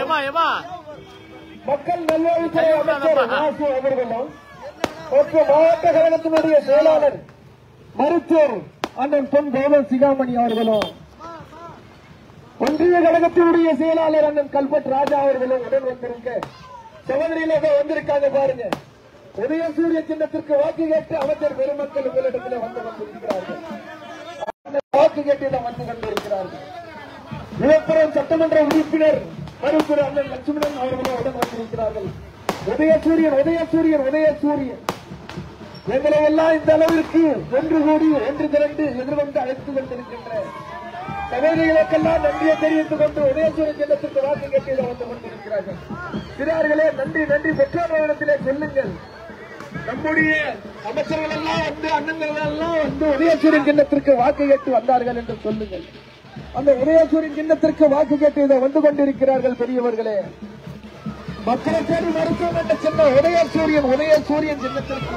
மக்கள் நல்வாழ்வுத்துறை அமைச்சர் வாசு அவர்களும் மற்றும் மாவட்ட கழகத்தினுடைய செயலாளர் மருத்துவர் அண்ணன் பொன் கோமல் சிகாமணி அவர்களும் ஒன்றிய கழகத்தினுடைய செயலாளர் அண்ணன் கல்பட் ராஜா அவர்களும் உடன் வந்திருக்க சகோதரியில வந்திருக்காங்க பாருங்க உதயசூரிய சின்னத்திற்கு வாக்கு கேட்டு அமைச்சர் பெருமக்கள் உங்களிடத்தில் வந்து கொண்டிருக்கிறார்கள் அந்த வாக்கு கேட்டு வந்து கொண்டிருக்கிறார்கள் விழுப்புரம் சட்டமன்ற உறுப்பினர் மருத்துவர் அண்ணன் லட்சுமணன் அவர்களும் உடன் வந்திருக்கிறார்கள் உதயசூரியன் உதயசூரியன் உதயசூரியன் எங்களை எல்லாம் இந்த அளவிற்கு ஒன்று கூடி ஒன்று திரண்டு எதிர்கொண்டு அழைத்து கொண்டிருக்கின்ற சகோதரிகளுக்கெல்லாம் நன்றியை தெரிவித்துக் கொண்டு உதயசூரியன் சின்னத்திற்கு வாக்கு கேட்டு வந்து கொண்டிருக்கிறார்கள் சிறார்களே நன்றி நன்றி பெற்றோர்களிடத்திலே சொல்லுங்கள் நம்முடைய அமைச்சர்கள் எல்லாம் வந்து அண்ணங்கள் எல்லாம் வந்து உதயசூரியன் சின்னத்திற்கு வாக்கு கேட்டு வந்தார்கள் என்று சொல்லுங்கள் அந்த உதயசூரியன் சின்னத்திற்கு வாக்கு கேட்டு இதை வந்து கொண்டிருக்கிறார்கள் பெரியவர்களே மக்களை தேடி மருத்துவம் என்ற சின்ன உதயசூரியன் உதயசூரியன் சின்னத்திற்கு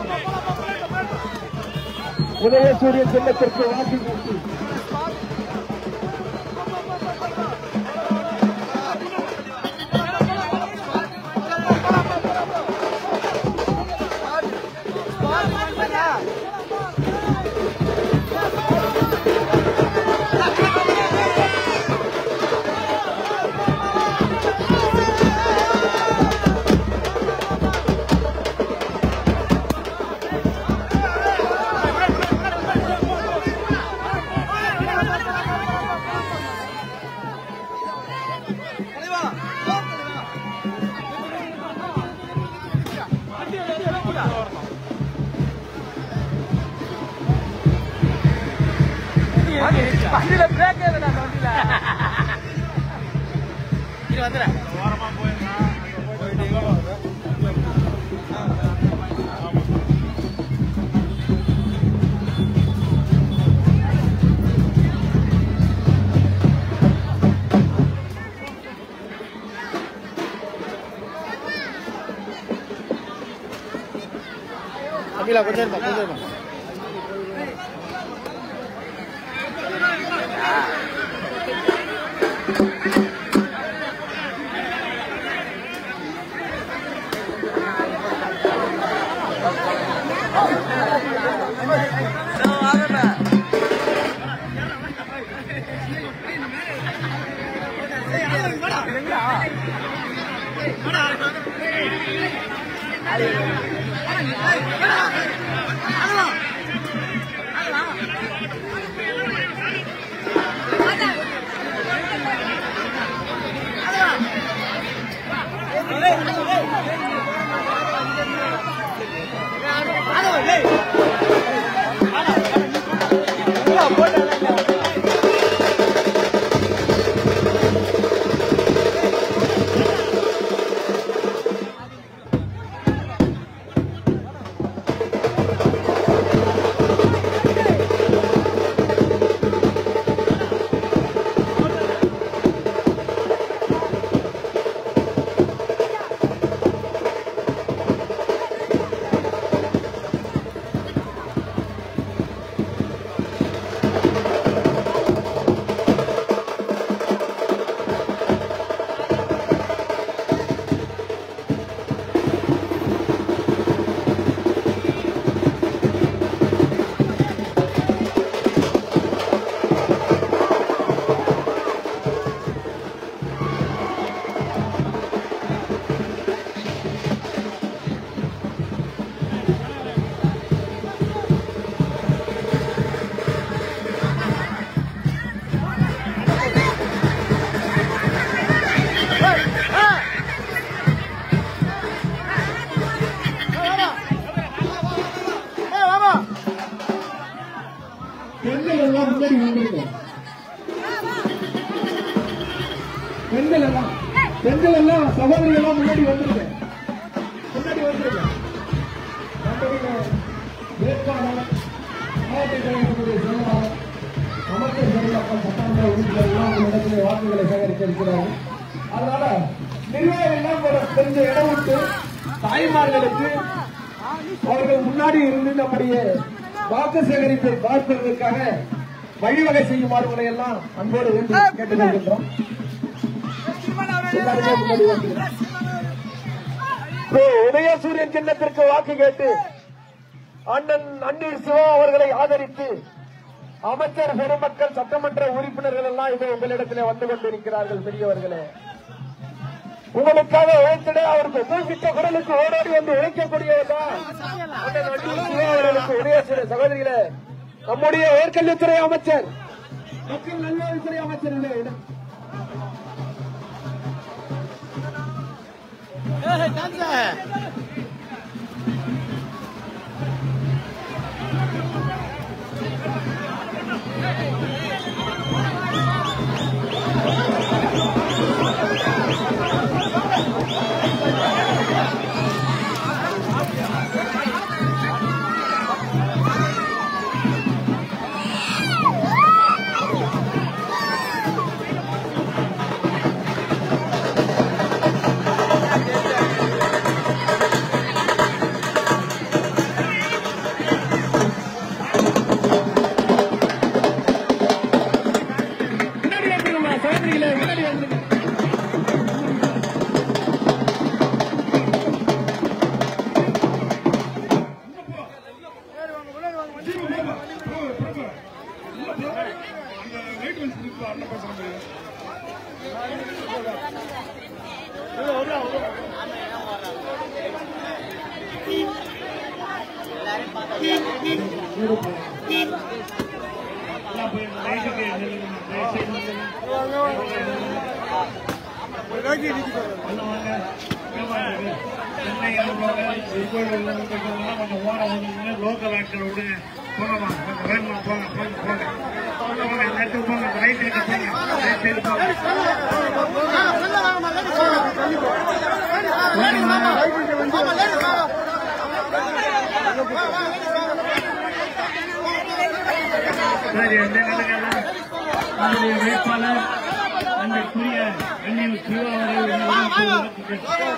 உதயசூரியன் சின்னத்திற்கு வாக்கு கேட்டு வண்டியில பிரேக் ஏதுடா வண்டியில இது வந்துடுறேன் அகிலா கொஞ்சம் இருப்பா கொஞ்சம் இருப்பா பெண்கள் எல்லாம் முன்னாடி வந்துருங்க பெண்கள் எல்லாம் பெண்கள் எல்லாம் சகோதரிகள் எல்லாம் முன்னாடி வந்துருங்க முன்னாடி வந்துருங்க நம்முடைய வேட்பாளர் மாவட்ட கழகத்துடைய செயலாளர் அமைச்சர் செயலாளர் சட்டமன்ற உறுப்பினர் எல்லாம் உங்களிடத்தில் வாக்குகளை சேகரிக்க இருக்கிறார்கள் அதனால நிர்வாகம் எல்லாம் ஒரு கொஞ்சம் இடம் விட்டு தாய்மார்களுக்கு அவர்கள் முன்னாடி இருந்து நம்முடைய வாக்கு சேகரிப்பை பார்ப்பதற்காக வழிவகை செய்யுமாறு உங்களை எல்லாம் அன்போடு வேண்டி கேட்டுக்கொள்கின்றோம் எல்லாருமே முன்னாடி வாங்க. இப்போ உதயசூரியன் சின்னத்திற்கு வாக்கு கேட்டு அண்ணன் அண்ணீர் சிவா அவர்களை ஆதரித்து அமைச்சர் பெருமக்கள் சட்டமன்ற உறுப்பினர்கள் எல்லாம் இது உங்களிடத்திலே வந்து கொண்டிருக்கிறார்கள் பெரியவர்களே உங்களுக்காக உழைத்திட அவருக்கு மூக்கிட்ட குரலுக்கு ஓடோடி வந்து உழைக்கக்கூடியவர் தான் அண்ணன் அண்ணீர் சிவா அவர்களுக்கு உதயசூரியன் சகோதரிகளே நம்முடைய உயர்கல்வித்துறை அமைச்சர் மக்கள் நல்வாழ்வுத்துறை அமைச்சர் இல்லை இடம் முன்னாடி வந்துருங்க சகோதரிகளே முன்னாடி வந்துருங்க எல்லாம் போய் ரைட்டுக்கு நில்லுங்க. தயவு செய்து நில்லுங்க. எல்லாம் வாங்க. ஏம்மா இது? சென்னை அனுபவங்க, ஈரோடு உள்ளவங்களுக்கெல்லாம் கொஞ்சம் ஓரம் ஒதுங்குங்க. லோக்கல் ஆட்களை விடுங்க. போங்கம்மா, கொஞ்சம் வேகமா போங்க, போங்க, போங்க. போங்க, போங்க, இந்த இடத்துக்கு போங்க, இந்த ரைட் கிட்ட போங்க. தயவு செய்து போங்க. சரி, அந்த நல்ல நம்முடைய வேட்பாளர் அன்றைக்குரிய அந்நிய சிவா அவர்கள் வாக்கு கேட்டு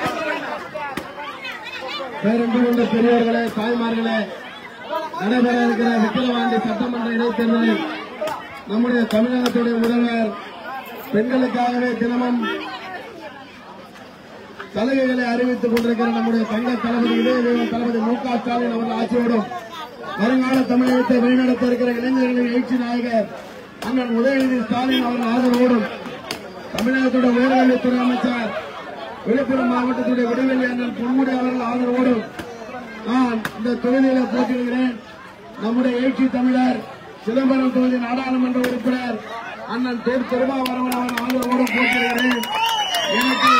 பேரன்பு கொண்ட பெரியவர்களே தாய்மார்களே நடைபெற இருக்கிற விக்கிரவாண்டி சட்டமன்ற இடைத்தேர்தலில் நம்முடைய தமிழகத்துடைய முதல்வர் பெண்களுக்காகவே தினமும் சலுகைகளை அறிவித்துக் கொண்டிருக்கிற நம்முடைய தங்க தளபதி இதய தளபதி மு க ஸ்டாலின் அவர்கள் ஆட்சியோடும் வருங்கால தமிழகத்தை வழிநடத்த இருக்கிற இளைஞர்களின் எழுச்சி நாயகர் அண்ணன் உதயநிதி ஸ்டாலின் அவர்கள் ஆதரவோடும் தமிழகத்துடைய உயர்கல்வித்துறை அமைச்சர் விழுப்புரம் மாவட்டத்துடைய விடுதலை அண்ணன் பொன்முடி அவர்கள் ஆதரவோடு நான் இந்த தொகுதியில போட்டியிடுகிறேன் நம்முடைய எழுச்சி தமிழர் சிதம்பரம் தொகுதி நாடாளுமன்ற உறுப்பினர் அண்ணன் தொல் திருமாவரவன் அவர்கள் ஆதரவோடு போட்டியிடுகிறேன் எனக்கு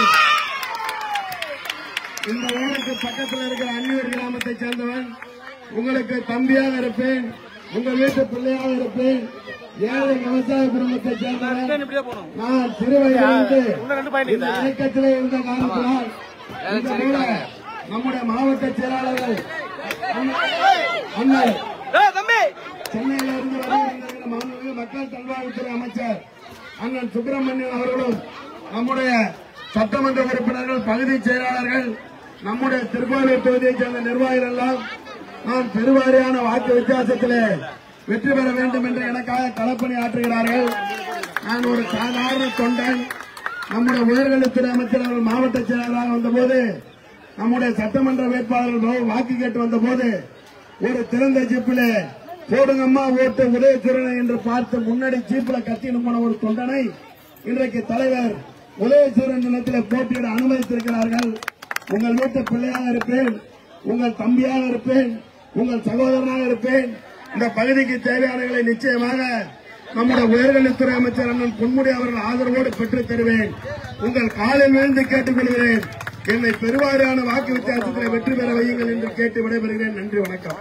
இந்த ஊருக்கு பக்கத்தில் இருக்கிற அந்நியர் கிராமத்தை சேர்ந்தவன் உங்களுக்கு தம்பியாக இருப்பேன் உங்க வீட்டு பிள்ளையாக இருப்பேன் ஏழை விவசாய குடும்பத்தை சேர்ந்தவன் இப்படியே போகணும் நான் சிறு வயதிலிருந்து இன்னும் ரெண்டு பாயிண்ட் இந்த இயக்கத்திலே இருந்த காரணத்தினால் இந்த ஊரை நம்முடைய மாவட்ட செயலாளர்கள் அண்ணன் தம்பி சென்னையில இருந்து வருகின்ற மாண்புமிகு மக்கள் நல்வாழ்வுத்துறை அமைச்சர் அண்ணன் சுப்பிரமணியன் அவர்களும் நம்முடைய சட்டமன்ற உறுப்பினர்கள் பகுதி செயலாளர்கள் நம்முடைய திருக்கோவிலூர் தொகுதியைச் சேர்ந்த நிர்வாகிகள் எல்லாம் நான் பெருவாரியான வாக்கு வித்தியாசத்திலே வெற்றி பெற வேண்டும் என்று எனக்காக களப்பணி ஆற்றுகிறார்கள் நான் ஒரு சாதாரண தொண்டன் நம்முடைய உயர்கல்வித்துறை அமைச்சர் அவர்கள் மாவட்ட செயலாளராக வந்தபோது நம்முடைய சட்டமன்ற வேட்பாளர்கள் வாக்கு கேட்டு வந்தபோது ஒரு திறந்த ஜீப்பிலே போடுங்கம்மா ஓட்டு உதயசூரனை என்று பார்த்து முன்னாடி ஜீப்ல கத்தின்னு போன ஒரு தொண்டனை இன்றைக்கு தலைவர் உதயசூரன் நிலத்தில் போட்டியிட அனுமதித்திருக்கிறார்கள் உங்கள் வீட்டு பிள்ளையாக இருப்பேன் உங்கள் தம்பியாக இருப்பேன் உங்கள் சகோதரனாக இருப்பேன் இந்த பகுதிக்கு தேவையானங்களை நிச்சயமாக நம்முடைய உயர்கல்வித்துறை அமைச்சர் அண்ணன் பொன்முடி அவர்கள் ஆதரவோடு பெற்றுத் தருவேன் உங்கள் காலில் விழுந்து கேட்டுக்கொள்கிறேன் என்னை பெருவாரியான வாக்கு வித்தியாசத்தில் வெற்றி பெற வையுங்கள் என்று கேட்டு விடைபெறுகிறேன் நன்றி வணக்கம்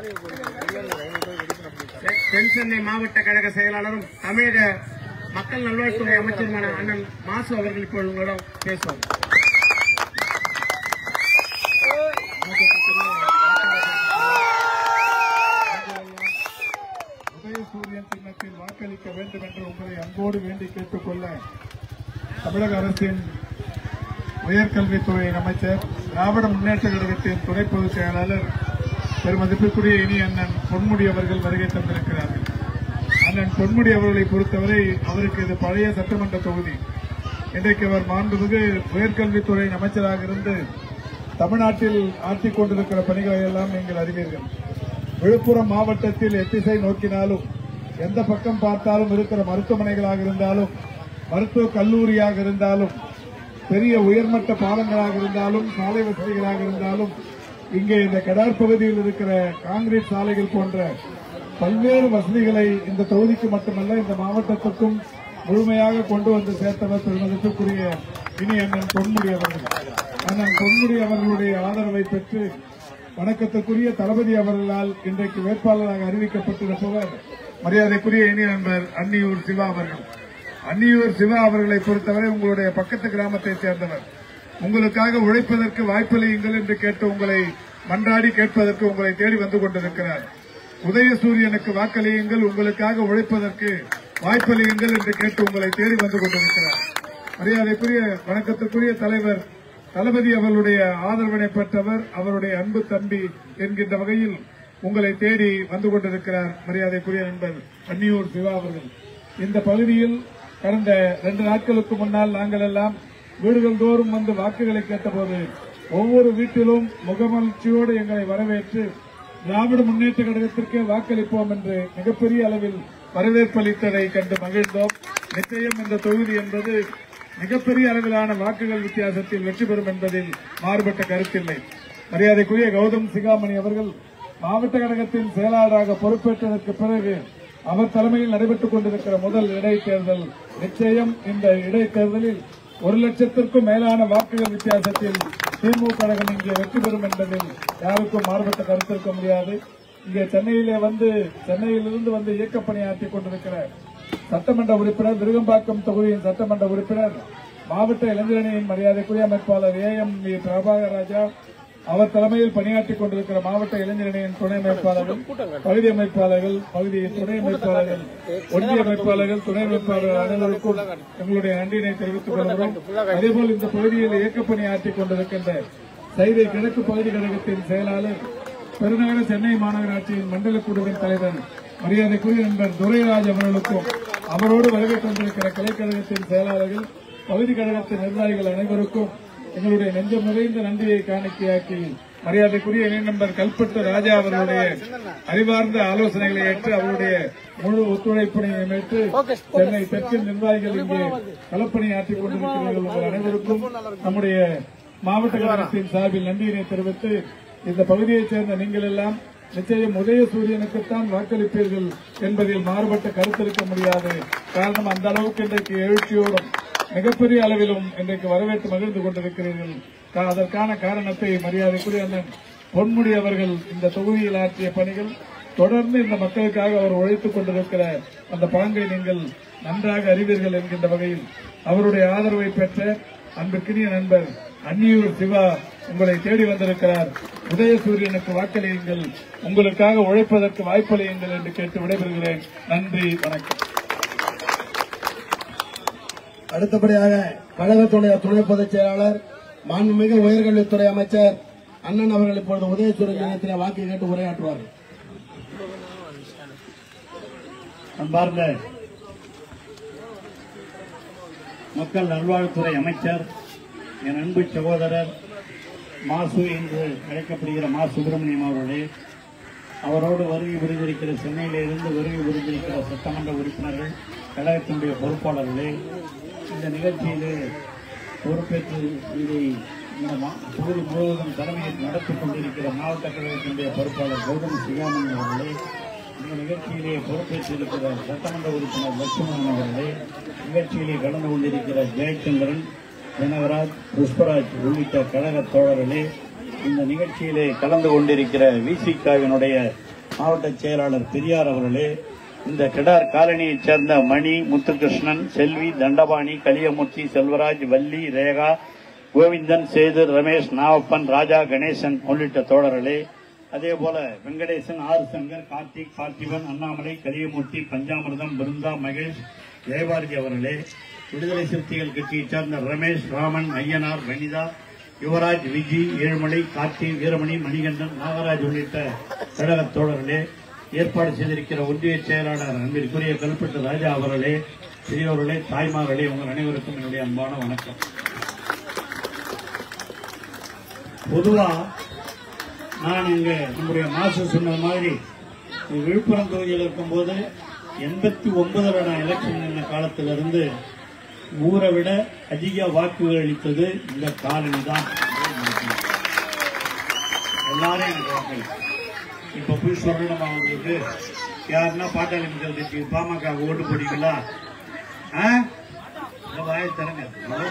தென் சென்னை மாவட்ட கழக செயலாளரும் தமிழக மக்கள் நல்வாழ்வுத்துறை அமைச்சருமான அண்ணன் மாசு அவர்கள் இப்போது உங்களிடம் பேசுவார் உதயசூரியன் சின்னத்தில் வாக்களிக்க வேண்டும் என்று உங்களை அன்போடு வேண்டி கேட்டுக்கொள்ள தமிழக அரசின் உயர்கல்வித்துறை அமைச்சர் திராவிட முன்னேற்ற கழகத்தின் துணை பொதுச் செயலாளர் பெருமதிப்பிற்குரிய இனி அண்ணன் பொன்முடி அவர்கள் வருகை தந்திருக்கிறார்கள் அண்ணன் பொன்முடி அவர்களை பொறுத்தவரை அவருக்கு இது பழைய சட்டமன்ற தொகுதி இன்றைக்கு அவர் மாண்புமிகு உயர்கல்வித்துறை அமைச்சராக இருந்து தமிழ்நாட்டில் ஆற்றிக் கொண்டிருக்கிற பணிகளை எல்லாம் நீங்கள் அறிவீர்கள் விழுப்புரம் மாவட்டத்தில் எத்திசை நோக்கினாலும் எந்த பக்கம் பார்த்தாலும் இருக்கிற மருத்துவமனைகளாக இருந்தாலும் மருத்துவ கல்லூரியாக இருந்தாலும் பெரிய உயர்மட்ட பாலங்களாக இருந்தாலும் சாலை வசதிகளாக இருந்தாலும் இங்கே இந்த கடார் பகுதியில் இருக்கிற காங்கிரீட் சாலைகள் போன்ற பல்வேறு வசதிகளை இந்த தொகுதிக்கு மட்டுமல்ல இந்த மாவட்டத்திற்கும் முழுமையாக கொண்டு வந்து சேர்த்தவர் பெருமதிப்புக்குரிய இனி அண்ணன் பொன்முடி அவர்கள் அண்ணன் பொன்முடி அவர்களுடைய ஆதரவை பெற்று வணக்கத்திற்குரிய தளபதி அவர்களால் இன்றைக்கு வேட்பாளராக அறிவிக்கப்பட்டிருப்பவர் மரியாதைக்குரிய இனி நண்பர் அன்னியூர் சிவா அவர்கள் அன்னியூர் சிவா அவர்களை பொறுத்தவரை உங்களுடைய பக்கத்து கிராமத்தைச் சேர்ந்தவர் உங்களுக்காக உழைப்பதற்கு வாய்ப்பளியுங்கள் என்று கேட்டு உங்களை மன்றாடி கேட்பதற்கு உங்களை தேடி வந்து கொண்டிருக்கிறார் உதயசூரியனுக்கு வாக்களியுங்கள் உங்களுக்காக உழைப்பதற்கு வாய்ப்பளியுங்கள் என்று கேட்டு உங்களை தேடி வந்து கொண்டிருக்கிறார் மரியாதைக்குரிய வணக்கத்திற்குரிய தலைவர் தளபதி அவர்களுடைய ஆதரவினை பெற்றவர் அவருடைய அன்பு தம்பி என்கின்ற வகையில் உங்களை தேடி வந்து கொண்டிருக்கிறார் மரியாதைக்குரிய நண்பர் அன்னியூர் சிவா அவர்கள் இந்த பகுதியில் கடந்த ரெண்டு நாட்களுக்கு முன்னால் நாங்கள் எல்லாம் வீடுகள் தோறும் வந்து வாக்குகளை கேட்டபோது ஒவ்வொரு வீட்டிலும் முகமலர்ச்சியோடு எங்களை வரவேற்று திராவிட முன்னேற்ற கழகத்திற்கே வாக்களிப்போம் என்று மிகப்பெரிய அளவில் வரவேற்பளித்ததை கண்டு மகிழ்ந்தோம் நிச்சயம் இந்த தொகுதி என்பது மிகப்பெரிய அளவிலான வாக்குகள் வித்தியாசத்தில் வெற்றி பெறும் என்பதில் மாறுபட்ட கருத்தில்லை மரியாதைக்குரிய கௌதம் சிகாமணி அவர்கள் மாவட்ட கழகத்தின் செயலாளராக பொறுப்பேற்றதற்கு பிறகு அவர் தலைமையில் நடைபெற்றுக் கொண்டிருக்கிற முதல் இடைத்தேர்தல் நிச்சயம் இந்த இடைத்தேர்தலில் ஒரு லட்சத்திற்கும் மேலான வாக்குகள் வித்தியாசத்தில் திமுக கழகம் இங்கே வெற்றி பெறும் என்பதில் யாருக்கும் மாறுபட்ட கருத்து இருக்க முடியாது இங்கே சென்னையிலே வந்து சென்னையிலிருந்து வந்து இயக்கப் பணியாற்றிக் கொண்டிருக்கிற சட்டமன்ற உறுப்பினர் விருகம்பாக்கம் தொகுதியின் சட்டமன்ற உறுப்பினர் மாவட்ட இளைஞரணியின் மரியாதைக்குரிய அமைப்பாளர் A M V Prabhakar Raja அவர் தலைமையில் பணியாற்றிக் கொண்டிருக்கிற மாவட்ட இளைஞரணியின் துணை அமைப்பாளர்கள் பகுதி அமைப்பாளர்கள் பகுதி துணை அமைப்பாளர்கள் ஒன்றிய அமைப்பாளர்கள் துணை அமைப்பாளர்கள் அனைவருக்கும் எங்களுடைய நன்றியினை தெரிவித்துக் கொள்கிறோம் அதேபோல் இந்த பகுதியில் இயக்கப்பணி ஆற்றிக் கொண்டிருக்கின்ற சைதை கிழக்கு பகுதி கழகத்தின் செயலாளர் பெருநகர சென்னை மாநகராட்சியின் மண்டல குழுவின் தலைவர் மரியாதைக்குரிய நண்பர் துரைராஜ் அவர்களுக்கும் அவரோடு வருகை தந்திருக்கிற கலைக்கழகத்தின் செயலாளர்கள் பகுதி கழகத்தின் நிர்வாகிகள் அனைவருக்கும் எங்களுடைய நெஞ்சம் நிறைந்த நன்றியை காணிக்கையாக்கி மரியாதைக்குரிய இணை நண்பர் கல்பட்டு ராஜா அவர்களுடைய அறிவார்ந்த ஆலோசனைகளை ஏற்று அவருடைய முழு ஒத்துழைப்பினை ஏற்று சென்னை தெற்கின் நிர்வாகிகள் இங்கே களப்பணி ஆற்றிக் கொண்டிருக்கிறீர்கள் உங்கள் அனைவருக்கும் நம்முடைய மாவட்ட கழகத்தின் சார்பில் நன்றியினை தெரிவித்து இந்த பகுதியைச் சேர்ந்த நீங்கள் எல்லாம் நிச்சயம் உதயசூரியனுக்குத்தான் வாக்களிப்பீர்கள் என்பதில் மாறுபட்ட கருத்து இருக்க முடியாது காரணம் அந்த அளவுக்கு இன்றைக்கு எழுச்சியோடும் மிகப்பெரிய அளவிலும் இன்றைக்கு வரவேற்று மகிழ்ந்து கொண்டிருக்கிறீர்கள் கா- அதற்கான காரணத்தை மரியாதைக்குரிய அண்ணன் பொன்முடி அவர்கள் இந்த தொகுதியில் ஆற்றிய பணிகள் தொடர்ந்து இந்த மக்களுக்காக அவர் உழைத்துக் கொண்டிருக்கிற அந்த பாங்கை நீங்கள் நன்றாக அறிவீர்கள் என்கின்ற வகையில் அவருடைய ஆதரவை பெற்ற அன்புக்கினிய நண்பர் அன்னியூர் சிவா உங்களை தேடி வந்திருக்கிறார் உதயசூரியனுக்கு வாக்களியுங்கள் உங்களுக்காக உழைப்பதற்கு வாய்ப்பளியுங்கள் என்று கேட்டு விடைபெறுகிறேன் நன்றி வணக்கம் அடுத்தபடியாக கழகத்துடைய துணை பொதுச் செயலாளர் மாண்புமிகு உயர்கல்வித்துறை அமைச்சர் அண்ணன் அவர்கள் இப்பொழுது உதயசூரியன் நிலையத்திலே வாக்கு கேட்டு உரையாற்றுவார்கள் அன்பார்ந்த மக்கள் நல்வாழ்வுத்துறை அமைச்சர் என் அன்பு சகோதரர் மாசு என்று அழைக்கப்படுகிற மா சுப்பிரமணியம் அவர்களே அவரோடு வருகை புரிந்திருக்கிற சென்னையிலிருந்து வருகை புரிந்திருக்கிற சட்டமன்ற உறுப்பினர்கள் கழகத்தினுடைய பொறுப்பாளர்களே இந்த நிகழ்ச்சியிலே பொறுப்பேற்று இதை இந்த மா- தொகுதி முழுவதும் தலைமையை நடத்திக் கொண்டிருக்கிற மாவட்ட கழகத்தினுடைய பொறுப்பாளர் கௌதம் சிகாமணி அவர்களே இந்த நிகழ்ச்சியிலே பொறுப்பேற்றிருக்கிற சட்டமன்ற உறுப்பினர் லட்சுமணன் அவர்களே நிகழ்ச்சியிலே கலந்து கொண்டிருக்கிற ஜெயச்சந்திரன் தினகராஜ் புஷ்பராஜ் உள்ளிட்ட கழக தோழர்களே இந்த நிகழ்ச்சியிலே கலந்து கொண்டிருக்கிற விசிகாவினுடைய மாவட்ட செயலாளர் பெரியார் அவர்களே இந்த கிடார் காலனியைச் சேர்ந்த மணி முத்துகிருஷ்ணன் செல்வி தண்டபாணி கலியமூர்த்தி செல்வராஜ் வள்ளி ரேகா கோவிந்தன் சேது ரமேஷ் நாவப்பன் ராஜா கணேசன் உள்ளிட்ட தோழர்களே அதே போல வெங்கடேசன் ஆர் சங்கர் கார்த்திக் பார்த்திபன் அண்ணாமலை கலியமூர்த்தி பஞ்சாமிர்தம் பிருந்தா மகேஷ் ஜெயபாரதி அவர்களே விடுதலை சிறுத்தைகள் கட்சியைச் சேர்ந்த ரமேஷ் ராமன் ஐயனார் வனிதா யுவராஜ் விஜி ஏழுமலை கார்த்தி வீரமணி மணிகண்டன் நாகராஜ் உள்ளிட்ட கழக தோழர்களே ஏற்பாடு செய்திருக்கிற ஒன்றிய செயலாளர் அன்பிற்குரிய கல்பட்டு ராஜா அவர்களே பெரியவர்களே தாய்மார்களே உங்கள் அனைவருக்கும் என்னுடைய அன்பான வணக்கம் பொதுவா நான் இங்க நம்முடைய மாசு சொன்ன மாதிரி இந்த விழுப்புரம் தொகுதியில் இருக்கும்போது எண்பத்தி ஒன்பதுல நான் எலெக்ஷன் நின்ற காலத்திலிருந்து ஊரை விட அதிக வாக்குகள் அளித்தது இந்த காலனி தான் எல்லாரும் எனக்கு வாக்களித்தாங்க இப்ப போய் சொல்லணுமா உங்களுக்கு யாருன்னா பாட்டாளி மக்கள் கட்சி பாமக ஓட்டு போடுவீங்களா ஆ? இந்த வாயை தரங்க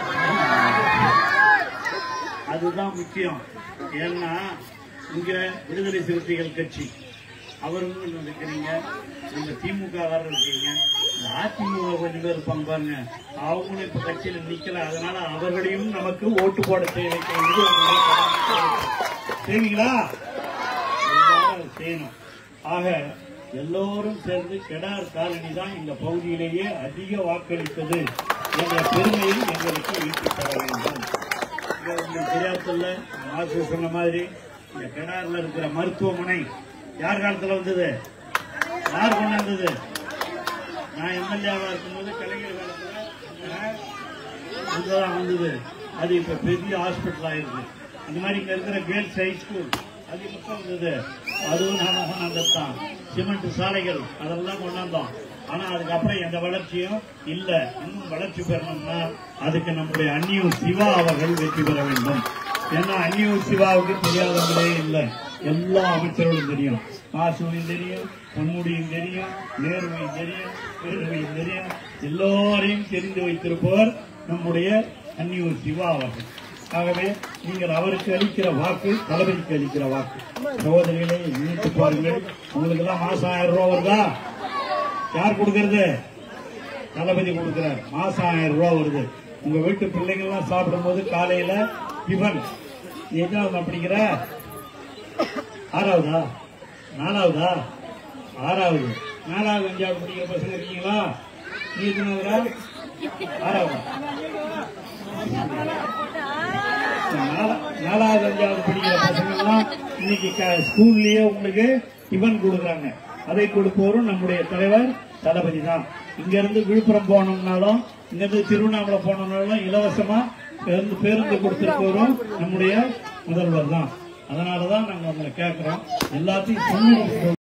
அதுதான் முக்கியம் ஏன்னா இங்க விடுதலை சிறுத்தைகள் கட்சி அவர்களும் இருக்கிறீங்க நீங்க திமுக வர இருக்கீங்க இந்த அதிமுக கொஞ்சம் பேர் இருப்பாங்க பாருங்க அவங்களும் இப்ப கட்சியில நிக்கல அதனால அவர்களையும் நமக்கு ஓட்டு போட செய்ய வைக்க வேண்டியது உங்களுடைய கடமை. செய்வீங்களா எல்லாரும் செய்யணும் ஆக எல்லோரும் சேர்ந்து கெடார் காலனி தான் இந்த பகுதியிலேயே அதிக வாக்களித்தது என்ற பெருமையை எங்களுக்கு ஈட்டித் தர வேண்டும் இங்க உங்களுக்கு தெரியாதுல்ல மாசு சொன்ன மாதிரி இந்த கிணறுல இருக்கிற மருத்துவமனை யார் காலத்துல வந்தது யார் கொண்டு வந்தது நான் எம்எல்ஏவா இருக்கும்போது கலைஞர் காலத்துல அஹ், இதுதான் வந்தது அது இப்ப பெரிய ஹாஸ்பிட்டல் ஆயிருக்கு அந்த மாதிரி இங்க இருக்கிற கேர்ள்ஸ் ஹை ஸ்கூல் அது மட்டும் வந்தது அதுவும் நாம கொண்டாந்தது தான் சிமெண்ட் சாலைகள் அதெல்லாம் கொண்டாந்தோம் ஆனா அதுக்கப்புறம் எந்த வளர்ச்சியும் இல்ல இன்னும் வளர்ச்சி பெறணும்னா அதுக்கு நம்முடைய அந்நியூர் சிவா அவர்கள் வெற்றி பெற வேண்டும் ஏன்னா அந்நியூர் சிவாவுக்கு தெரியாதவங்களே இல்ல எல்லா அமைச்சர்களும் தெரியும் மாசுவையும் தெரியும் பொன்முடியும் தெரியும் நேருவையும் தெரியும் பேருவையும் தெரியும் எல்லோரையும் தெரிந்து வைத்திருப்பவர் நம்முடைய அந்நியூர் சிவா அவர்கள் ஆகவே நீங்கள் அவருக்கு அளிக்கிற வாக்கு தளபதிக்கு அளிக்கிற வாக்கு சகோதரிகளை நினைத்து பாருங்கள் உங்களுக்கு எல்லாம் மாசம் ஆயிரம் ரூபாய் வருதா யார் கொடுக்கறது தளபதி கொடுக்கிறார் மாசம் ஆயிரம் ரூபாய் வருது உங்க வீட்டு பிள்ளைங்க எல்லாம் சாப்பிடும் போது காலையில டிஃபன் நீ எதாவது படிக்கிற ஆறாவதா நாலாவதா ஆறாவது நாலாவது அஞ்சாவது படிக்கிற பசங்க இருக்கீங்களா நீ எத்தனாவதா ஆறாவதா நாலா- நாலாவது அஞ்சாவது படிக்கிற பசங்கள்லாம் இன்னைக்கு க- ஸ்கூல்லயே உங்களுக்கு டிஃபன் கொடுக்குறாங்க அதை கொடுப்பவரும் நம்முடைய தலைவர் தளபதி தான் இங்க இருந்து விழுப்புரம் போனோம்னாலும் இங்க இருந்து திருவண்ணாமலை போனோம்னாலும் இலவசமா பேருந்து பேருந்து கொடுத்திருப்பவரும் நம்முடைய முதல்வர் தான் அதனாலதான் நாங்க உங்களை கேட்கிறோம் எல்லாத்தையும் சொல்லி